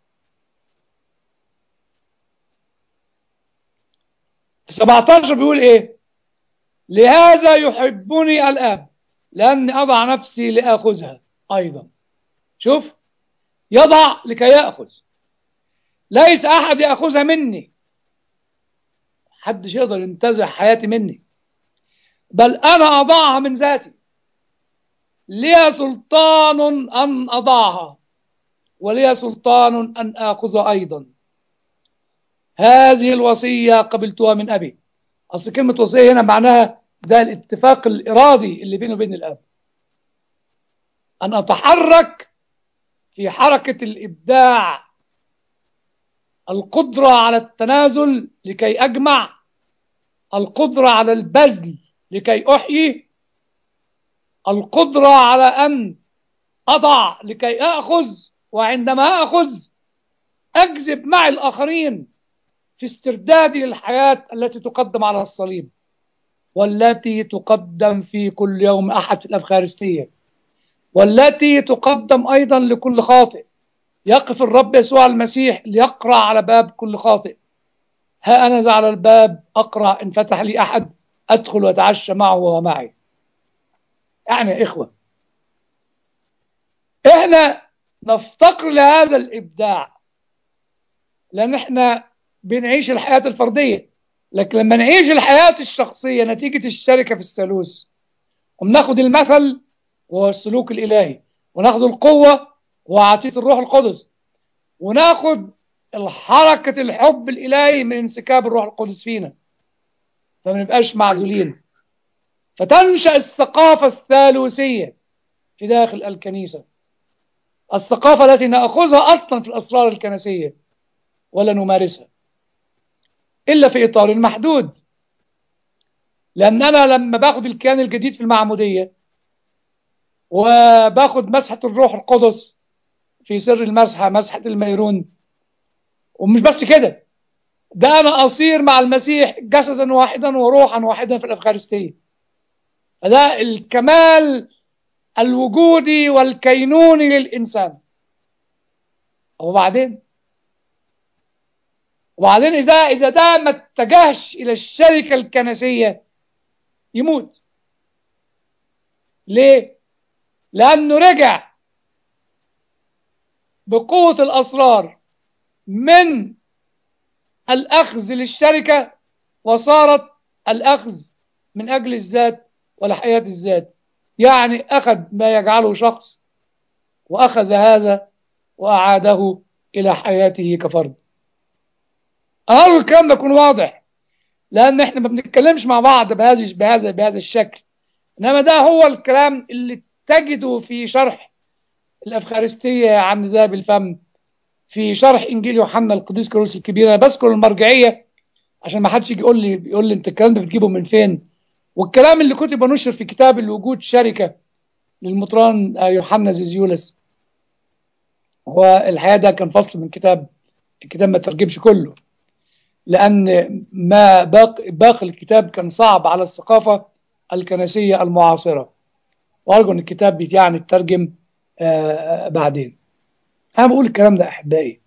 في 17 بيقول إيه لهذا يحبني الآب لأني أضع نفسي لآخذها أيضا شوف يضع لكي يأخذ ليس أحد يأخذها مني حدش يقدر ينتزع حياتي مني بل أنا أضعها من ذاتي لي سلطان أن أضعها ولي سلطان أن آخذها أيضا هذه الوصية قبلتها من أبي أصل كلمة وصية هنا معناها ده الاتفاق الإرادي اللي بينه وبين الأب أن أتحرك في حركة الإبداع القدرة على التنازل لكي أجمع القدرة على البذل لكي أحيي القدرة على أن أضع لكي أخذ وعندما أخذ أجذب مع الآخرين في استردادي للحياة التي تقدم على الصليب والتي تقدم في كل يوم أحد في الأفخارستية والتي تقدم أيضا لكل خاطئ يقف الرب يسوع المسيح ليقرأ على باب كل خاطئ ها أنا على الباب أقرأ إن فتح لي أحد أدخل وأتعشى معه ومعي يعني يا إخوة إحنا نفتقر لهذا الإبداع لأن إحنا بنعيش الحياة الفردية لكن لما نعيش الحياة الشخصية نتيجة الشركة في الثالوث وبناخد المثل وهو السلوك الإلهي وناخد القوة وعطية الروح القدس وناخد الحركة الحب الإلهي من انسكاب الروح القدس فينا فما نبقاش معزولين فتنشأ الثقافة الثالوثية في داخل الكنيسة الثقافة التي نأخذها أصلا في الأسرار الكنسية ولا نمارسها إلا في إطار محدود لأن أنا لما باخد الكيان الجديد في المعمودية وباخد مسحة الروح القدس في سر المسحة مسحة الميرون ومش بس كده ده أنا أصير مع المسيح جسدا واحدا وروحا واحدا في الأفخارستية فده الكمال الوجودي والكينوني للإنسان وبعدين وبعدين إذا إذا ده ما اتجهش إلى الشركة الكنسية يموت ليه؟ لأنه رجع بقوة الأسرار من الأخذ للشركة وصارت الأخذ من أجل الذات ولحياة الذات يعني أخذ ما يجعله شخص وأخذ هذا وأعاده إلى حياته كفرد أقول الكلام ده يكون واضح لأن إحنا ما بنتكلمش مع بعض بهذا بهذا بهذا الشكل إنما ده هو الكلام اللي تجده في شرح الأفخارستية عن ذهب الفم في شرح إنجيل يوحنا القديس كيروس الكبير أنا بذكر المرجعية عشان ما حدش يجي يقول لي يقول لي انت الكلام ده بتجيبه من فين والكلام اللي كتب ونشر في كتاب الوجود شركه للمطران يوحنا زيزيولس هو الحقيقه ده كان فصل من كتاب الكتاب ما ترجمش كله لان ما باقي باقي الكتاب كان صعب على الثقافه الكنسيه المعاصره وارجو ان الكتاب يعني يترجم آه بعدين انا بقول الكلام ده احبائي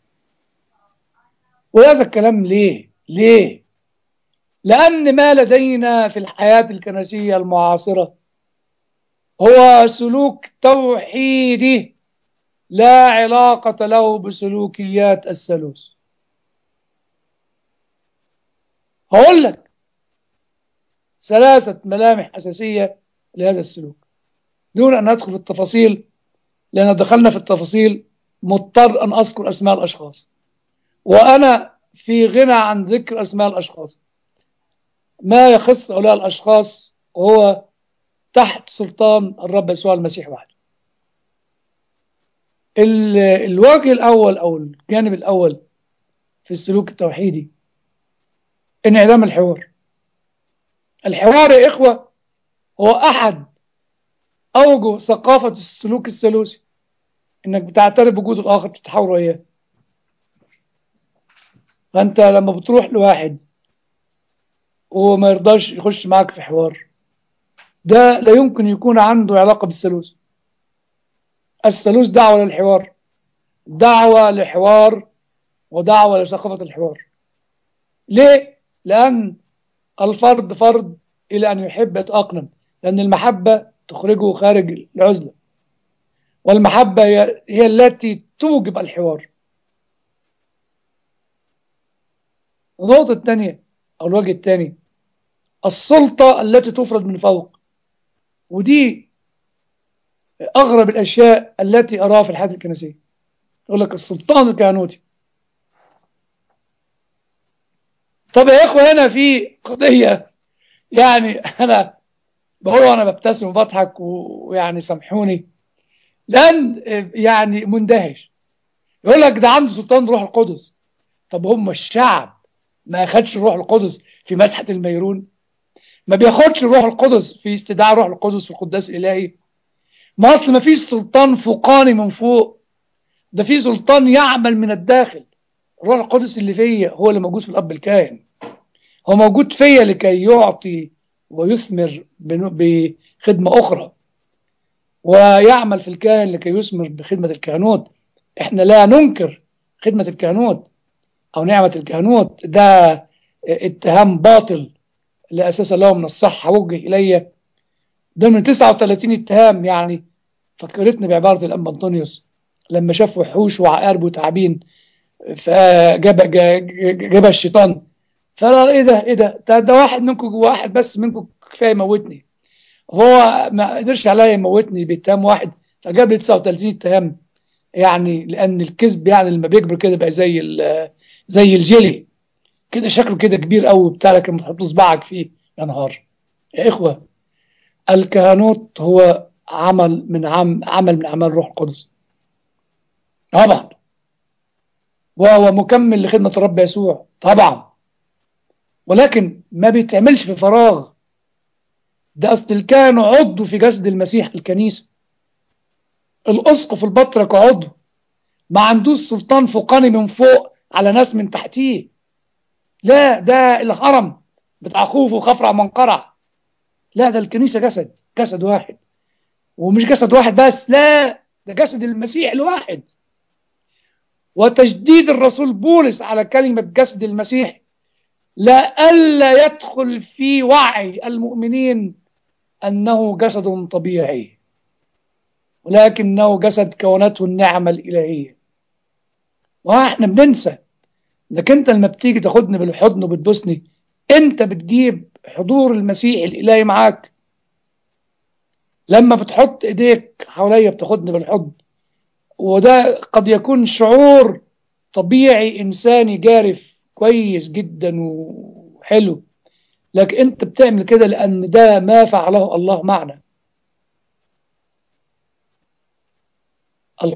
وهذا الكلام ليه ليه لان ما لدينا في الحياه الكنسيه المعاصره هو سلوك توحيدي لا علاقه له بسلوكيات الثالوث هقول لك ثلاثه ملامح اساسيه لهذا السلوك دون ان ندخل في التفاصيل لان دخلنا في التفاصيل مضطر ان اذكر اسماء الاشخاص وانا في غنى عن ذكر اسماء الاشخاص ما يخص هؤلاء الاشخاص هو تحت سلطان الرب يسوع المسيح وحده الوجه الاول او الجانب الاول في السلوك التوحيدي انعدام الحوار الحوار يا اخوه هو احد اوجه ثقافه السلوك الثالوثي انك بتعترف بوجود الاخر بتتحاور وياه فانت لما بتروح لواحد وما يرضاش يخش معاك في حوار ده لا يمكن يكون عنده علاقه بالثالوث الثالوث دعوه للحوار دعوه لحوار ودعوه لثقافه الحوار ليه لان الفرد فرد الى ان يحب يتاقلم لان المحبه تخرجه خارج العزله والمحبه هي التي توجب الحوار النقطة الثانية أو الوجه الثاني السلطة التي تفرض من فوق ودي أغرب الأشياء التي أراها في الحياة الكنسية يقول لك السلطان الكهنوتي طب يا إخوة هنا في قضية يعني أنا بقول أنا ببتسم وبضحك ويعني سامحوني لأن يعني مندهش يقول لك ده عنده سلطان روح القدس طب هم الشعب ما اخدش الروح القدس في مسحه الميرون ما بياخدش الروح القدس في استدعاء الروح القدس في القداس الالهي ما اصل ما فيش سلطان فوقاني من فوق ده في سلطان يعمل من الداخل الروح القدس اللي فيا هو اللي موجود في الاب الكاهن هو موجود فيا لكي يعطي ويثمر بخدمه اخرى ويعمل في الكاهن لكي يثمر بخدمه الكهنوت احنا لا ننكر خدمه الكهنوت أو نعمة الكهنوت ده اتهام باطل لا أساس له من الصحة وجه إلي ضمن 39 اتهام يعني فكرتني بعبارة الأنبا أنطونيوس لما شاف وحوش وعقارب وتعابين فجاب جاب الشيطان فقال ايه ده ايه ده ده, ده واحد منكم واحد بس منكم كفايه يموتني هو ما قدرش عليا يموتني باتهام واحد فجاب لي 39 اتهام يعني لان الكذب يعني لما بيكبر كده بقى زي زي الجيلي كده شكله كده كبير قوي بتاع لك لما تحط صباعك فيه يا نهار يا اخوه الكهنوت هو عمل من عم عمل من اعمال الروح القدس طبعا وهو مكمل لخدمه الرب يسوع طبعا ولكن ما بيتعملش في فراغ ده اصل الكاهن عضو في جسد المسيح الكنيسه الاسقف البطرك عضو ما عندوش سلطان فوقاني من فوق على ناس من تحتيه لا ده الهرم بتاع خوف وخفرع منقرع لا ده الكنيسه جسد جسد واحد ومش جسد واحد بس لا ده جسد المسيح الواحد وتجديد الرسول بولس على كلمه جسد المسيح لا ألا يدخل في وعي المؤمنين أنه جسد طبيعي ولكنه جسد كونته النعمة الإلهية واحنا بننسى انك انت لما بتيجي تاخدني بالحضن وبتبوسني انت بتجيب حضور المسيح الالهي معاك لما بتحط ايديك حواليا بتاخدني بالحضن وده قد يكون شعور طبيعي انساني جارف كويس جدا وحلو لكن انت بتعمل كده لان ده ما فعله الله معنا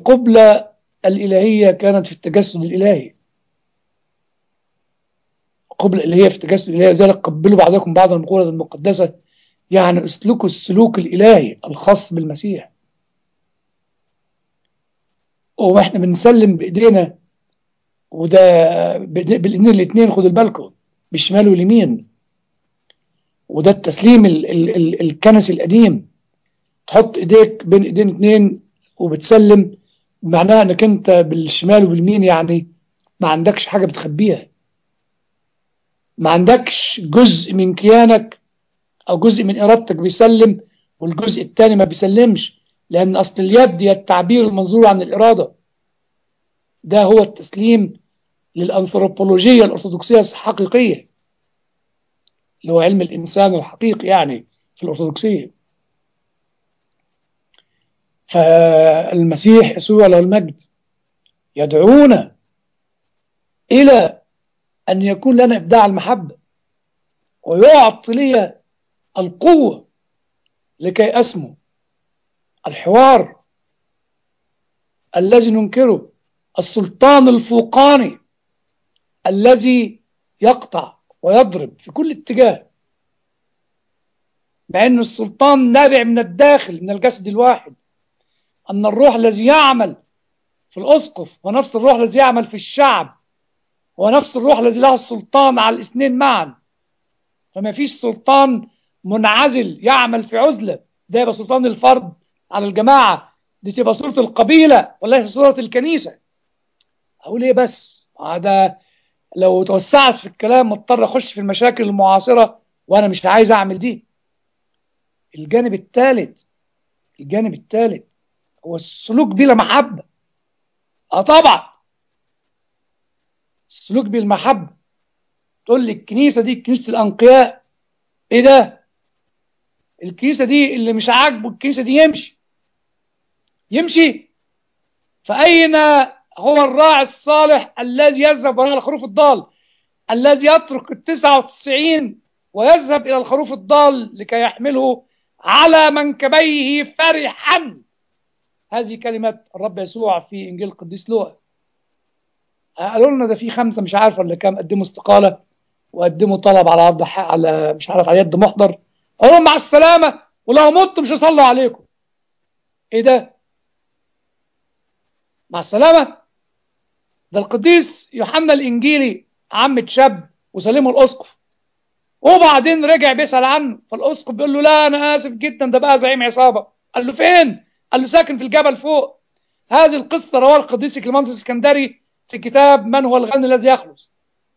القبلة الإلهية كانت في التجسد الإلهي قبل اللي هي في تجسد الإله ذلك قبلوا بعضكم بعضا المقولة المقدسة يعني اسلكوا السلوك الإلهي الخاص بالمسيح واحنا بنسلم بايدينا وده بالايدين الاثنين خدوا بالكم بالشمال واليمين وده التسليم ال ال ال الكنسي القديم تحط ايديك بين ايدين اثنين وبتسلم معناها انك انت بالشمال واليمين يعني ما عندكش حاجه بتخبيها ما عندكش جزء من كيانك او جزء من ارادتك بيسلم والجزء الثاني ما بيسلمش لان اصل اليد هي التعبير المنظور عن الاراده ده هو التسليم للانثروبولوجيه الارثوذكسيه الحقيقيه اللي هو علم الانسان الحقيقي يعني في الارثوذكسيه فالمسيح يسوع له المجد يدعونا الى ان يكون لنا ابداع المحبه ويعطي لي القوه لكي اسمو الحوار الذي ننكره السلطان الفوقاني الذي يقطع ويضرب في كل اتجاه مع ان السلطان نابع من الداخل من الجسد الواحد ان الروح الذي يعمل في الاسقف ونفس الروح الذي يعمل في الشعب ونفس الروح الذي له السلطان على الاثنين معا فما فيش سلطان منعزل يعمل في عزله ده يبقى سلطان الفرد على الجماعه دي تبقى صوره القبيله وليس صوره الكنيسه اقول ايه بس هذا لو توسعت في الكلام مضطر اخش في المشاكل المعاصره وانا مش عايز اعمل دي الجانب الثالث الجانب الثالث هو السلوك بلا محبه اه طبعا السلوك بالمحبه تقول لي الكنيسه دي كنيسه الانقياء ايه ده الكنيسه دي اللي مش عاجبه الكنيسه دي يمشي يمشي فاين هو الراعي الصالح الذي يذهب وراء الخروف الضال الذي يترك التسعة وتسعين ويذهب إلى الخروف الضال لكي يحمله على منكبيه فرحا هذه كلمة الرب يسوع في إنجيل القديس لوقا قالوا لنا ده في خمسة مش عارف ولا كام قدموا استقالة وقدموا طلب على عرض على مش عارف على يد محضر قالوا مع السلامة ولو مت مش هصلوا عليكم ايه ده مع السلامة ده القديس يوحنا الإنجيلي عم شاب وسلمه الأسقف وبعدين رجع بيسأل عنه فالأسقف بيقول له لا أنا آسف جدا ده بقى زعيم عصابة قال له فين؟ قال له ساكن في الجبل فوق هذه القصة رواها القديس كليمانتوس الاسكندري في كتاب من هو الغني الذي يخلص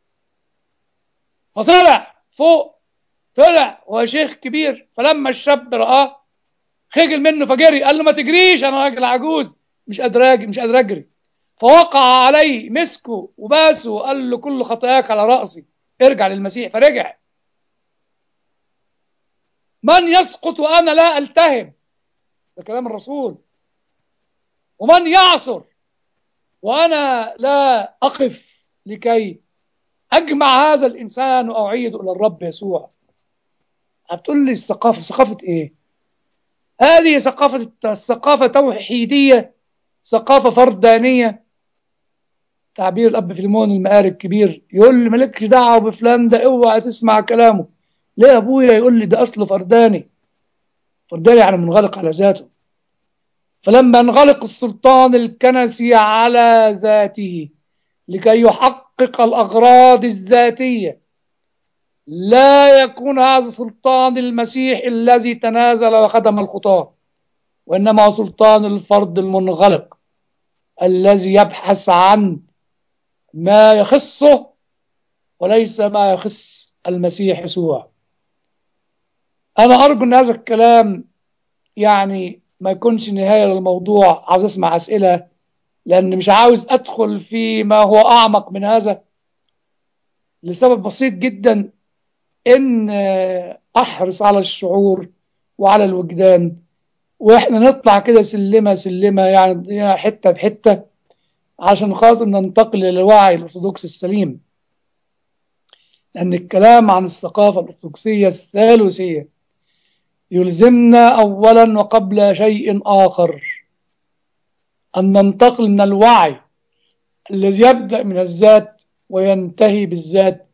فطلع فوق طلع وهو شيخ كبير فلما الشاب رآه خجل منه فجري قال له ما تجريش انا راجل عجوز مش قادر مش قادر اجري فوقع عليه مسكه وباسه وقال له كل خطاياك على رأسي ارجع للمسيح فرجع من يسقط وأنا لا ألتهم ده كلام الرسول ومن يعصر وأنا لا أقف لكي أجمع هذا الإنسان وأعيده إلى الرب يسوع هتقول لي الثقافة ثقافة إيه هذه ثقافة الثقافة توحيدية ثقافة فردانية تعبير الاب فيلمون المقاري الكبير يقول لي مالكش دعوه بفلان ده اوعى تسمع كلامه ليه يا ابويا يقول لي ده اصله فرداني فرداني يعني منغلق على ذاته فلما انغلق السلطان الكنسي على ذاته لكي يحقق الاغراض الذاتيه لا يكون هذا سلطان المسيح الذي تنازل وخدم الخطاه وانما سلطان الفرد المنغلق الذي يبحث عن ما يخصه وليس ما يخص المسيح يسوع أنا أرجو أن هذا الكلام يعني ما يكونش نهاية للموضوع عاوز أسمع أسئلة لأن مش عاوز أدخل في ما هو أعمق من هذا لسبب بسيط جدا إن أحرص على الشعور وعلى الوجدان وإحنا نطلع كده سلمة سلمة يعني حتة بحتة عشان خاطر ننتقل إلى الوعي الأرثوذكسي السليم لأن الكلام عن الثقافة الأرثوذكسية الثالوثية يلزمنا أولا وقبل شيء آخر أن ننتقل من الوعي الذي يبدأ من الذات وينتهي بالذات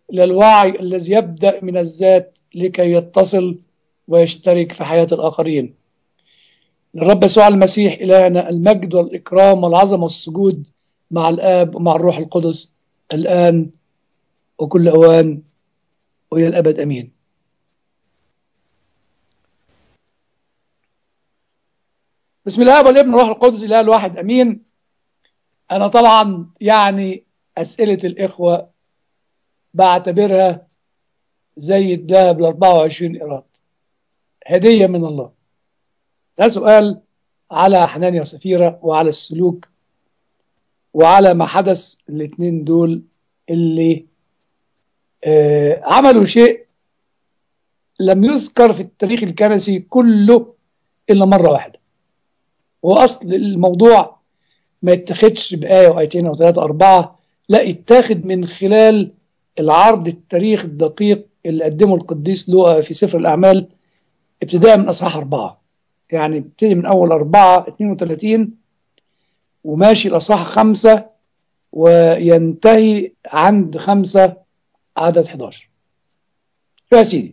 إلى الوعي الذي يبدأ من الذات لكي يتصل ويشترك في حياة الآخرين للرب يسوع المسيح إلهنا المجد والإكرام والعظمة والسجود مع الآب ومع الروح القدس الآن وكل أوان وإلى الأبد أمين بسم الله والابن والروح القدس الاله الواحد امين انا طبعا يعني اسئله الاخوه بعتبرها زي الذهب ل 24 ايراد هديه من الله ده سؤال على حنانيا وسفيره وعلى السلوك وعلى ما حدث الاثنين دول اللي آه عملوا شيء لم يذكر في التاريخ الكنسي كله الا مره واحده واصل الموضوع ما يتاخدش بايه وايتين او ثلاثه اربعه لا يتاخد من خلال العرض التاريخ الدقيق اللي قدمه القديس لوقا في سفر الاعمال ابتداء من اصحاح اربعه يعني ابتدي من اول اربعه 32 وماشي الاصحاح خمسه وينتهي عند خمسه عدد 11 يا سيدي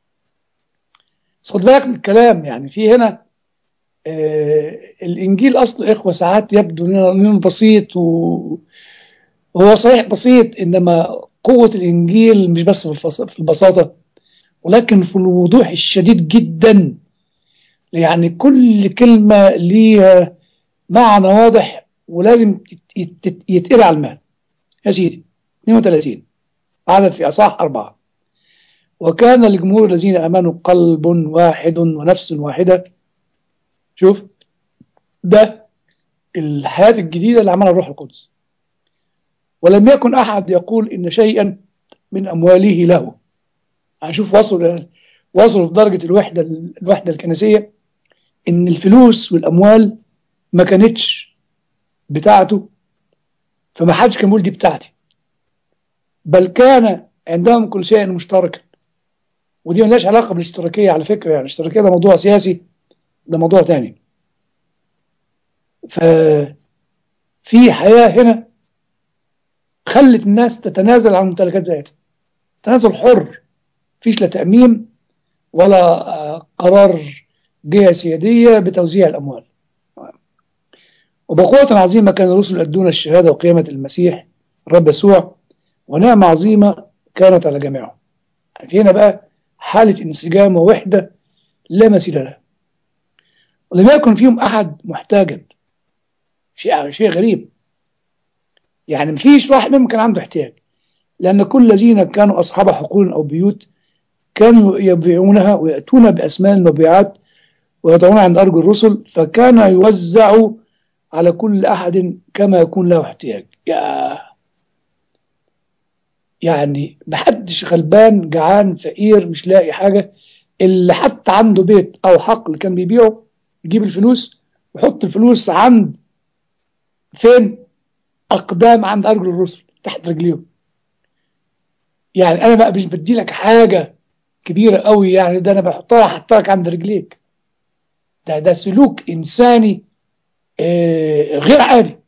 بس خد بالك من الكلام يعني في هنا آه الانجيل اصل اخوه ساعات يبدو انه بسيط و... وهو صحيح بسيط انما قوه الانجيل مش بس في, الفص... في البساطه ولكن في الوضوح الشديد جدا يعني كل كلمه ليها معنى واضح ولازم يت... يتقرا على المال يا سيدي 32 عدد في اصح اربعه وكان الجمهور الذين امنوا قلب واحد ونفس واحده شوف ده الحياة الجديدة اللي عملها الروح القدس ولم يكن أحد يقول إن شيئا من أمواله له هنشوف وصلوا وصلوا في درجة الوحدة الوحدة الكنسية إن الفلوس والأموال ما كانتش بتاعته فما حدش كان يقول دي بتاعتي بل كان عندهم كل شيء مشتركا ودي ملهاش علاقة بالاشتراكية على فكرة يعني الاشتراكية ده موضوع سياسي ده موضوع تاني ففي حياة هنا خلت الناس تتنازل عن الممتلكات بتاعتها تنازل حر فيش لا تأميم ولا قرار جهة سيادية بتوزيع الأموال وبقوة عظيمة كان الرسل يؤدون الشهادة وقيامة المسيح الرب يسوع ونعمة عظيمة كانت على جميعهم في هنا بقى حالة انسجام ووحدة لا مثيل لها ولم يكن فيهم أحد محتاجا شيء شيء غريب يعني مفيش واحد منهم كان عنده احتياج لأن كل الذين كانوا أصحاب حقول أو بيوت كانوا يبيعونها ويأتون بأسمان المبيعات ويضعونها عند أرجل الرسل فكان يوزع على كل أحد كما يكون له احتياج يا يعني محدش غلبان جعان فقير مش لاقي حاجة اللي حتى عنده بيت أو حقل كان بيبيعه يجيب الفلوس ويحط الفلوس عند فين أقدام عند أرجل الرسل تحت رجليهم يعني أنا بقى مش بدي لك حاجة كبيرة قوي يعني ده أنا بحطها حطها لك عند رجليك ده ده سلوك إنساني آه غير عادي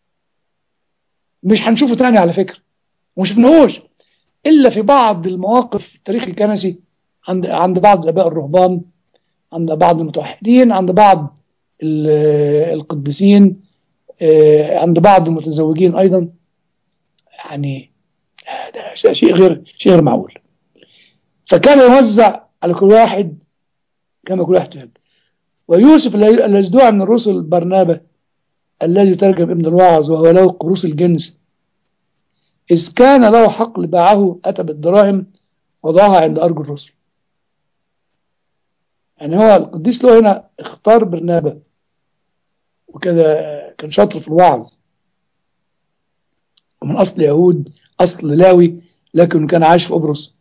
مش هنشوفه تاني على فكرة ومش شفناهوش إلا في بعض المواقف في التاريخ الكنسي عند عند بعض الآباء الرهبان عند بعض المتوحدين عند بعض القديسين عند بعض المتزوجين أيضا يعني ده شيء غير شيء غير معقول فكان يوزع على كل واحد كما كل واحد يحب ويوسف الذي دعا من الرسل برنابة الذي ترجم ابن الوعظ وهو له قروس الجنس إذ كان له حقل باعه أتى بالدراهم وضعها عند أرجل الرسل يعني هو القديس له هنا اختار برنابة وكذا كان شاطر في الوعظ ومن أصل يهود أصل لاوي لكن كان عايش في قبرص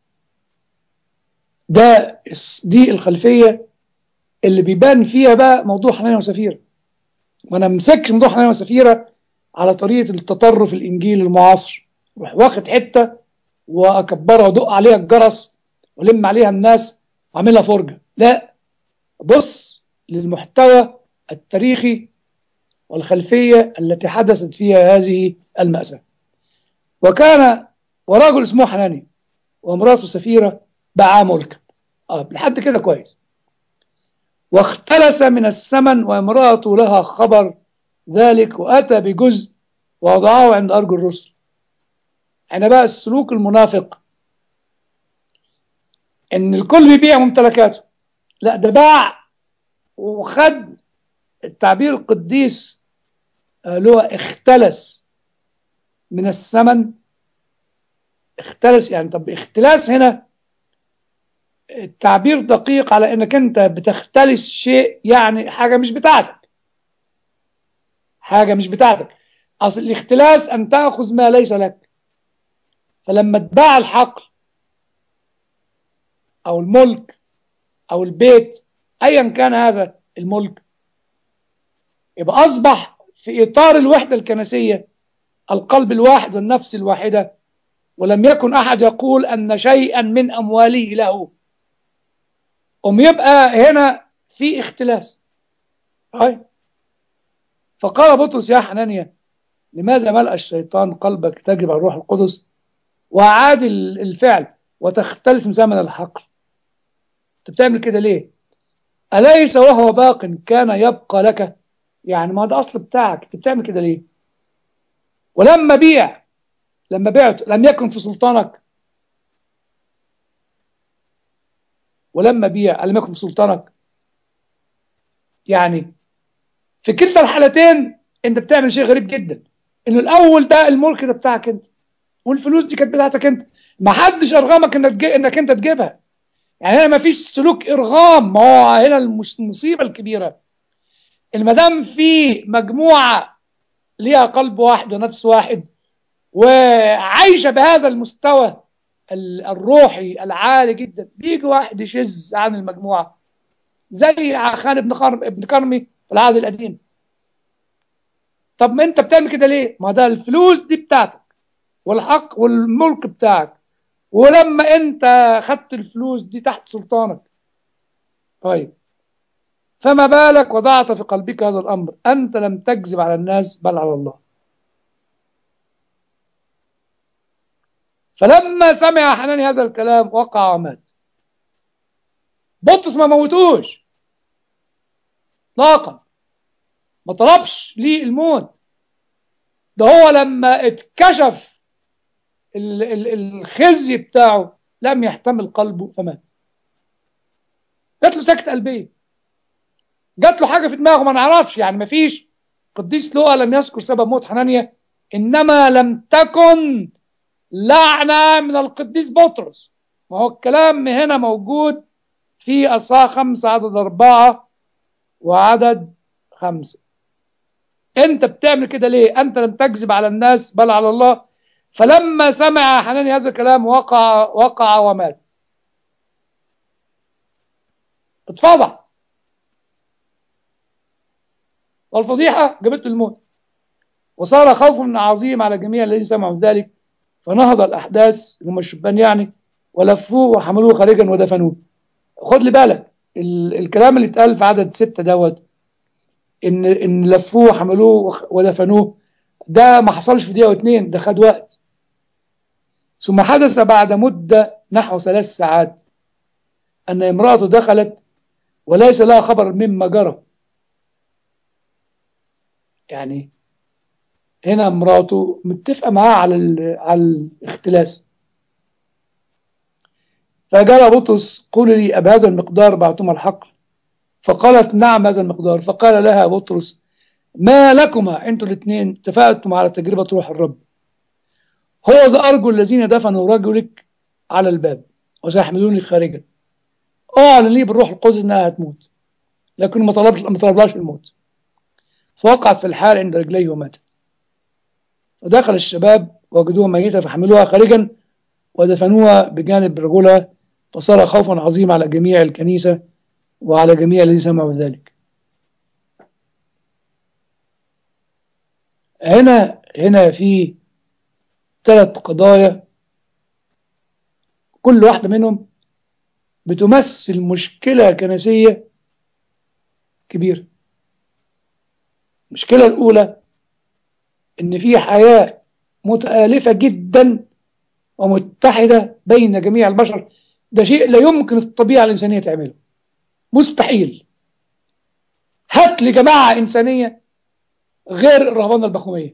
ده دي الخلفية اللي بيبان فيها بقى موضوع حنانيا وسفيرة وانا مسكش موضوع حنانيا وسفيرة على طريقة التطرف الإنجيل المعاصر روح واخد حتة وأكبرها وأدق عليها الجرس ولم عليها الناس وأعملها فرجة لا بص للمحتوى التاريخي والخلفية التي حدثت فيها هذه المأساة وكان ورجل اسمه حناني وامراته سفيرة باعا ملكا اه لحد كده كويس واختلس من الثمن وامرأته لها خبر ذلك وأتى بجزء ووضعه عند أرجل الرسل هنا بقى السلوك المنافق ان الكل بيبيع ممتلكاته لا ده باع وخد التعبير القديس اللي هو اختلس من الثمن اختلس يعني طب اختلاس هنا التعبير دقيق على انك انت بتختلس شيء يعني حاجة مش بتاعتك حاجة مش بتاعتك اصل الاختلاس ان تأخذ ما ليس لك فلما تباع الحقل او الملك او البيت ايا كان هذا الملك يبقى اصبح في اطار الوحدة الكنسية القلب الواحد والنفس الواحدة ولم يكن احد يقول ان شيئا من امواله له أم يبقى هنا في اختلاس هاي فقال بطرس يا حنانيا لماذا ملأ الشيطان قلبك تجب على الروح القدس وعاد الفعل وتختلس من زمن الحقل انت بتعمل كده ليه أليس وهو باق كان يبقى لك يعني ما ده أصل بتاعك انت بتعمل كده ليه ولما بيع لما بعت لم يكن في سلطانك ولما بيع لم يكن في سلطانك يعني في كلتا الحالتين انت بتعمل شيء غريب جدا انه الاول ده الملك ده بتاعك انت والفلوس دي كانت بتاعتك انت ما حدش ارغمك انك تجي... انك انت تجيبها يعني هنا ما فيش سلوك ارغام ما هو هنا المصيبه الكبيره ما دام في مجموعه ليها قلب واحد ونفس واحد وعايشه بهذا المستوى الروحي العالي جدا بيجي واحد يشز عن المجموعه زي عخان ابن قرم ابن كرمي في العهد القديم طب ما انت بتعمل كده ليه ما ده الفلوس دي بتاعتك والحق والملك بتاعك ولما انت خدت الفلوس دي تحت سلطانك طيب فما بالك وضعت في قلبك هذا الامر انت لم تكذب على الناس بل على الله فلما سمع حناني هذا الكلام وقع ومات بطرس ما موتوش اطلاقا ما طلبش ليه الموت ده هو لما اتكشف ال ال الخزي بتاعه لم يحتمل قلبه فمات جات له سكتة قلبية جات له حاجة في دماغه ما نعرفش يعني ما فيش قديس لوقا لم يذكر سبب موت حنانيا إنما لم تكن لعنة من القديس بطرس ما هو الكلام هنا موجود في أصحاح خمسة عدد أربعة وعدد خمسة أنت بتعمل كده ليه أنت لم تكذب على الناس بل على الله فلما سمع حناني هذا الكلام وقع وقع ومات اتفضح والفضيحة جابت له الموت وصار خوف عظيم على جميع الذين سمعوا ذلك فنهض الأحداث هم الشبان يعني ولفوه وحملوه خارجا ودفنوه خد لي بالك ال الكلام اللي اتقال في عدد ستة دوت ان ان لفوه وحملوه ودفنوه ده ما حصلش في دقيقة واتنين ده خد وقت ثم حدث بعد مدة نحو ثلاث ساعات أن امرأته دخلت وليس لها خبر مما جرى يعني هنا امراته متفقة معاه على على الاختلاس فجاء بطرس قول لي أب هذا المقدار بعتم الحقل فقالت نعم هذا المقدار فقال لها بطرس ما لكما انتوا الاثنين اتفقتم على تجربة روح الرب هو ذا أرجو الذين دفنوا رجلك على الباب وسيحملوني خارجا أعلن لي بالروح القدس إنها هتموت لكن ما طلبش ما طلبلاش الموت فوقعت في الحال عند رجليه وماتت ودخل الشباب وجدوها ميتة فحملوها خارجا ودفنوها بجانب رجلها فصار خوفا عظيما على جميع الكنيسة وعلى جميع الذين سمعوا ذلك هنا هنا في ثلاث قضايا كل واحدة منهم بتمثل مشكلة كنسية كبيرة المشكلة الأولى إن في حياة متآلفة جدا ومتحدة بين جميع البشر ده شيء لا يمكن الطبيعة الإنسانية تعمله مستحيل هات لي جماعة إنسانية غير الرهبانة البخومية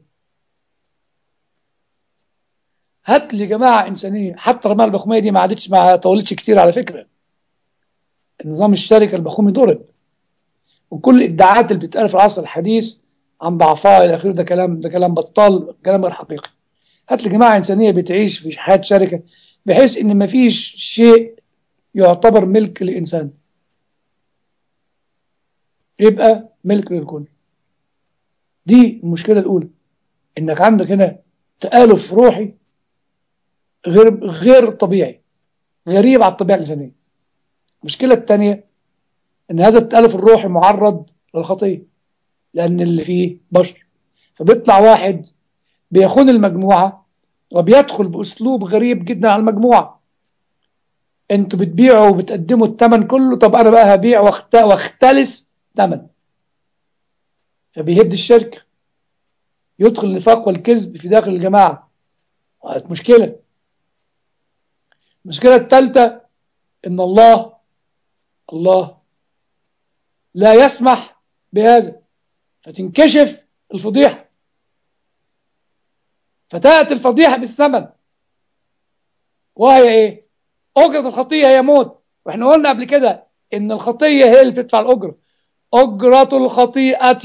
هات لي جماعة إنسانية حتى الرهبانة البخومية دي ما عادتش ما طولتش كتير على فكرة النظام الشركة البخومي ضرب وكل الادعاءات اللي بتتقال في العصر الحديث عن ضعفاء الى اخره ده كلام ده كلام بطال كلام غير حقيقي هات لي جماعه انسانيه بتعيش في حياه شركه بحيث ان ما فيش شيء يعتبر ملك لانسان يبقى ملك للكل دي المشكله الاولى انك عندك هنا تالف روحي غير غير طبيعي غريب على الطبيعه الانسانيه المشكله الثانيه ان هذا التالف الروحي معرض للخطيه لان اللي فيه بشر فبيطلع واحد بيخون المجموعه وبيدخل باسلوب غريب جدا على المجموعه انتوا بتبيعوا وبتقدموا الثمن كله طب انا بقى هبيع واخت- واختلس ثمن فبيهد الشركه يدخل النفاق والكذب في داخل الجماعه وقت مشكله المشكله الثالثه ان الله الله لا يسمح بهذا فتنكشف الفضيحة فتأتي الفضيحة بالثمن وهي ايه أجرة الخطية هي موت واحنا قلنا قبل كده ان الخطية هي اللي بتدفع الأجرة أجرة الخطيئة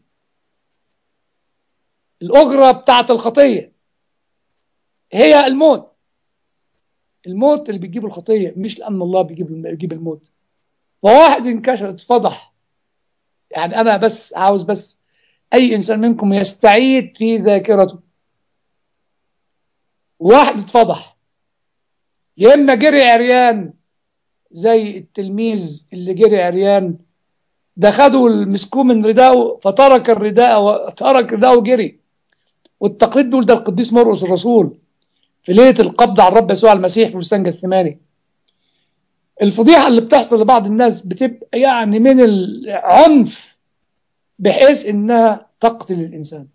الأجرة بتاعت الخطية هي الموت الموت اللي بيجيب الخطية مش لأن الله بيجيب بيجيب الموت فواحد انكشف اتفضح يعني أنا بس عاوز بس أي إنسان منكم يستعيد في ذاكرته واحد اتفضح يا إما جري عريان زي التلميذ اللي جري عريان ده خدوا المسكوه من رداءه فترك الرداء وترك رداءه وجري والتقليد بيقول ده القديس مرقس الرسول في ليله القبض على الرب يسوع المسيح في بستان جثماني الفضيحه اللي بتحصل لبعض الناس بتبقى يعني من العنف بحيث انها تقتل الانسان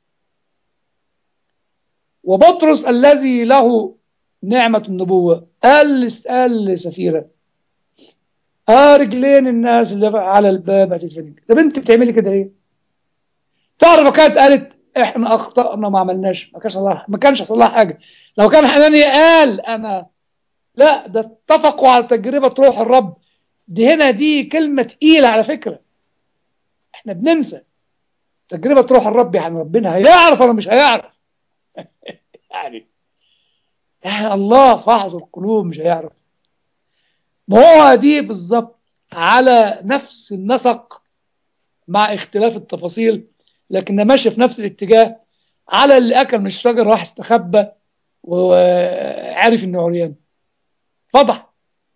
وبطرس الذي له نعمه النبوه قال قال لسفيره اه رجلين الناس اللي على الباب هتتفنك طب انت بتعملي كده ليه؟ تعرف كانت قالت احنا اخطانا ما عملناش ما كانش صلاح ما كانش صلاح حاجه لو كان حناني قال انا لا ده اتفقوا على تجربه روح الرب دي هنا دي كلمه تقيله على فكره احنا بننسى تجربه روح الرب يعني ربنا هيعرف ولا مش هيعرف يعني يعني الله فحص القلوب مش هيعرف ما هو دي بالظبط على نفس النسق مع اختلاف التفاصيل لكن ماشي في نفس الاتجاه على اللي اكل من الشجر راح استخبى وعارف انه عريان فضح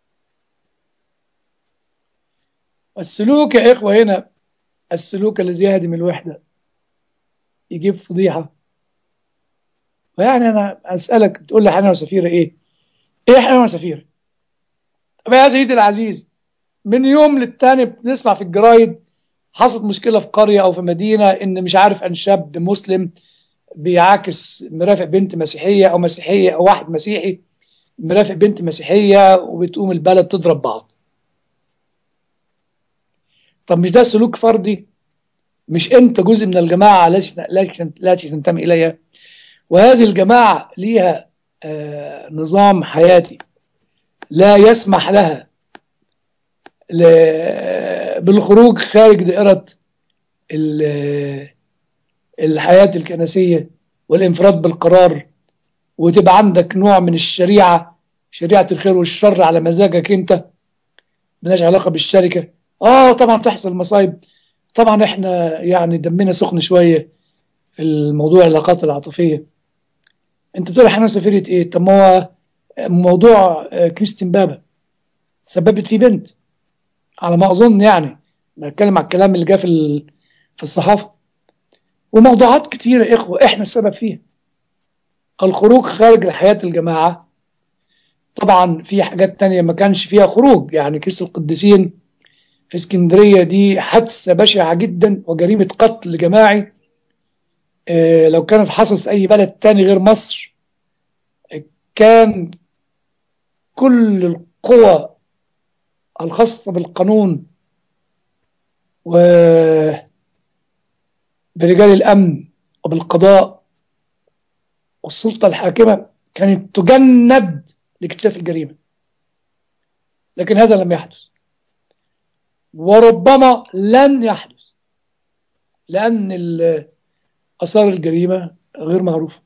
السلوك يا اخوه هنا السلوك الذي يهدم الوحده يجيب فضيحه ويعني انا اسالك بتقول لي حنان وسفيره ايه؟ ايه حنان وسفيره؟ طب يا سيدي العزيز من يوم للتاني بنسمع في الجرايد حصلت مشكله في قريه او في مدينه ان مش عارف ان شاب مسلم بيعاكس مرافق بنت مسيحيه او مسيحيه او واحد مسيحي مرافق بنت مسيحيه وبتقوم البلد تضرب بعض طب مش ده سلوك فردي مش انت جزء من الجماعه التي تنتمي اليها وهذه الجماعه ليها آه نظام حياتي لا يسمح لها بالخروج خارج دائرة الحياة الكنسية والانفراد بالقرار وتبقى عندك نوع من الشريعة شريعة الخير والشر على مزاجك انت ملهاش علاقة بالشركة اه طبعا تحصل مصايب طبعا احنا يعني دمنا سخن شوية في الموضوع العلاقات العاطفية انت بتقول احنا سفيرة ايه طب ما هو موضوع كريستين بابا سببت فيه بنت على ما اظن يعني بتكلم على الكلام اللي جه في في الصحافه وموضوعات كتيره يا اخوه احنا السبب فيها الخروج خارج حياه الجماعه طبعا في حاجات تانية ما كانش فيها خروج يعني كيس القديسين في اسكندريه دي حادثه بشعه جدا وجريمه قتل جماعي اه لو كانت حصلت في اي بلد تاني غير مصر كان كل القوى الخاصة بالقانون و برجال الأمن وبالقضاء والسلطة الحاكمة كانت تجند لاكتشاف الجريمة لكن هذا لم يحدث وربما لن يحدث لأن أثار الجريمة غير معروفة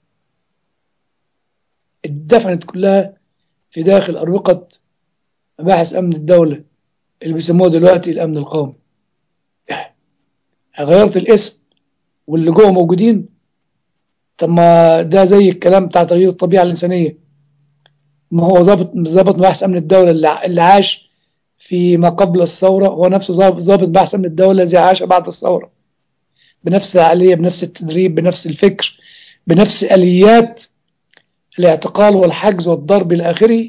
اتدفنت كلها في داخل أروقة مباحث أمن الدولة اللي بيسموها دلوقتي الأمن القومي غيرت الاسم واللي جوه موجودين طب ما ده زي الكلام بتاع تغيير الطبيعة الإنسانية ما هو ضابط ضابط مباحث أمن الدولة اللي عاش في ما قبل الثورة هو نفسه ضابط بحث أمن الدولة زي عاش بعد الثورة بنفس العقلية بنفس التدريب بنفس الفكر بنفس آليات الاعتقال والحجز والضرب إلى آخره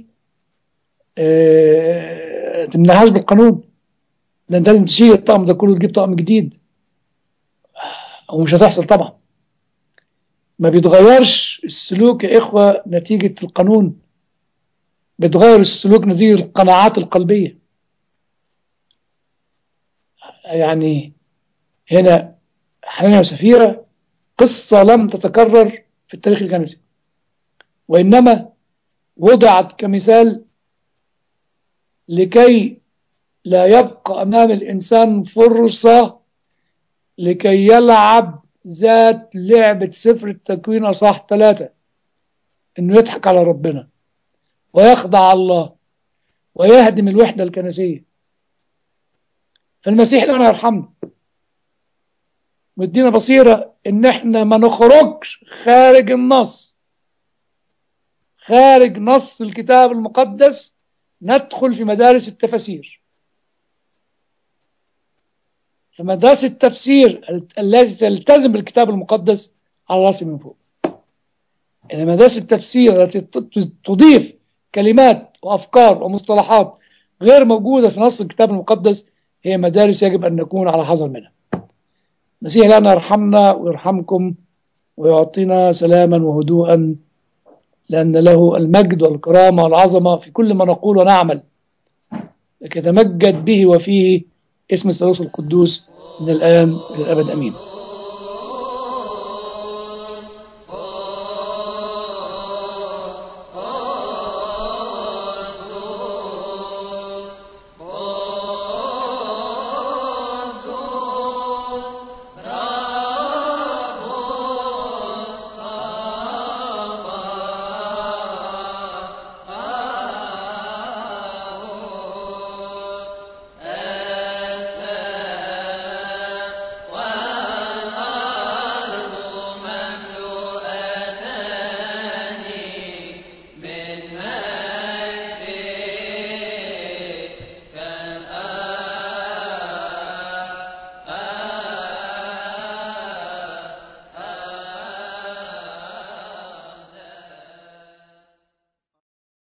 أه تمنعهاش بالقانون ده انت لازم تشيل الطقم ده كله وتجيب طقم جديد ومش هتحصل طبعا ما بيتغيرش السلوك يا إخوة نتيجة القانون بيتغير السلوك نتيجة القناعات القلبية يعني هنا حنانيا وسفيرة قصة لم تتكرر في التاريخ الكنسي وإنما وضعت كمثال لكي لا يبقى أمام الإنسان فرصة لكي يلعب ذات لعبة سفر التكوين أصح ثلاثة إنه يضحك على ربنا ويخضع الله ويهدم الوحدة الكنسية فالمسيح لنا يرحمنا مدينا بصيرة إن إحنا ما نخرجش خارج النص خارج نص الكتاب المقدس ندخل في مدارس التفاسير فمدرسة التفسير التي تلتزم بالكتاب المقدس على راسي من فوق إن مدرسة التفسير التي تضيف كلمات وأفكار ومصطلحات غير موجودة في نص الكتاب المقدس هي مدارس يجب أن نكون على حذر منها المسيح لنا يرحمنا ويرحمكم ويعطينا سلاما وهدوءا لأن له المجد والكرامة والعظمة في كل ما نقول ونعمل لكي يتمجد به وفيه اسم الثالوث القدوس من الآن إلى الأبد أمين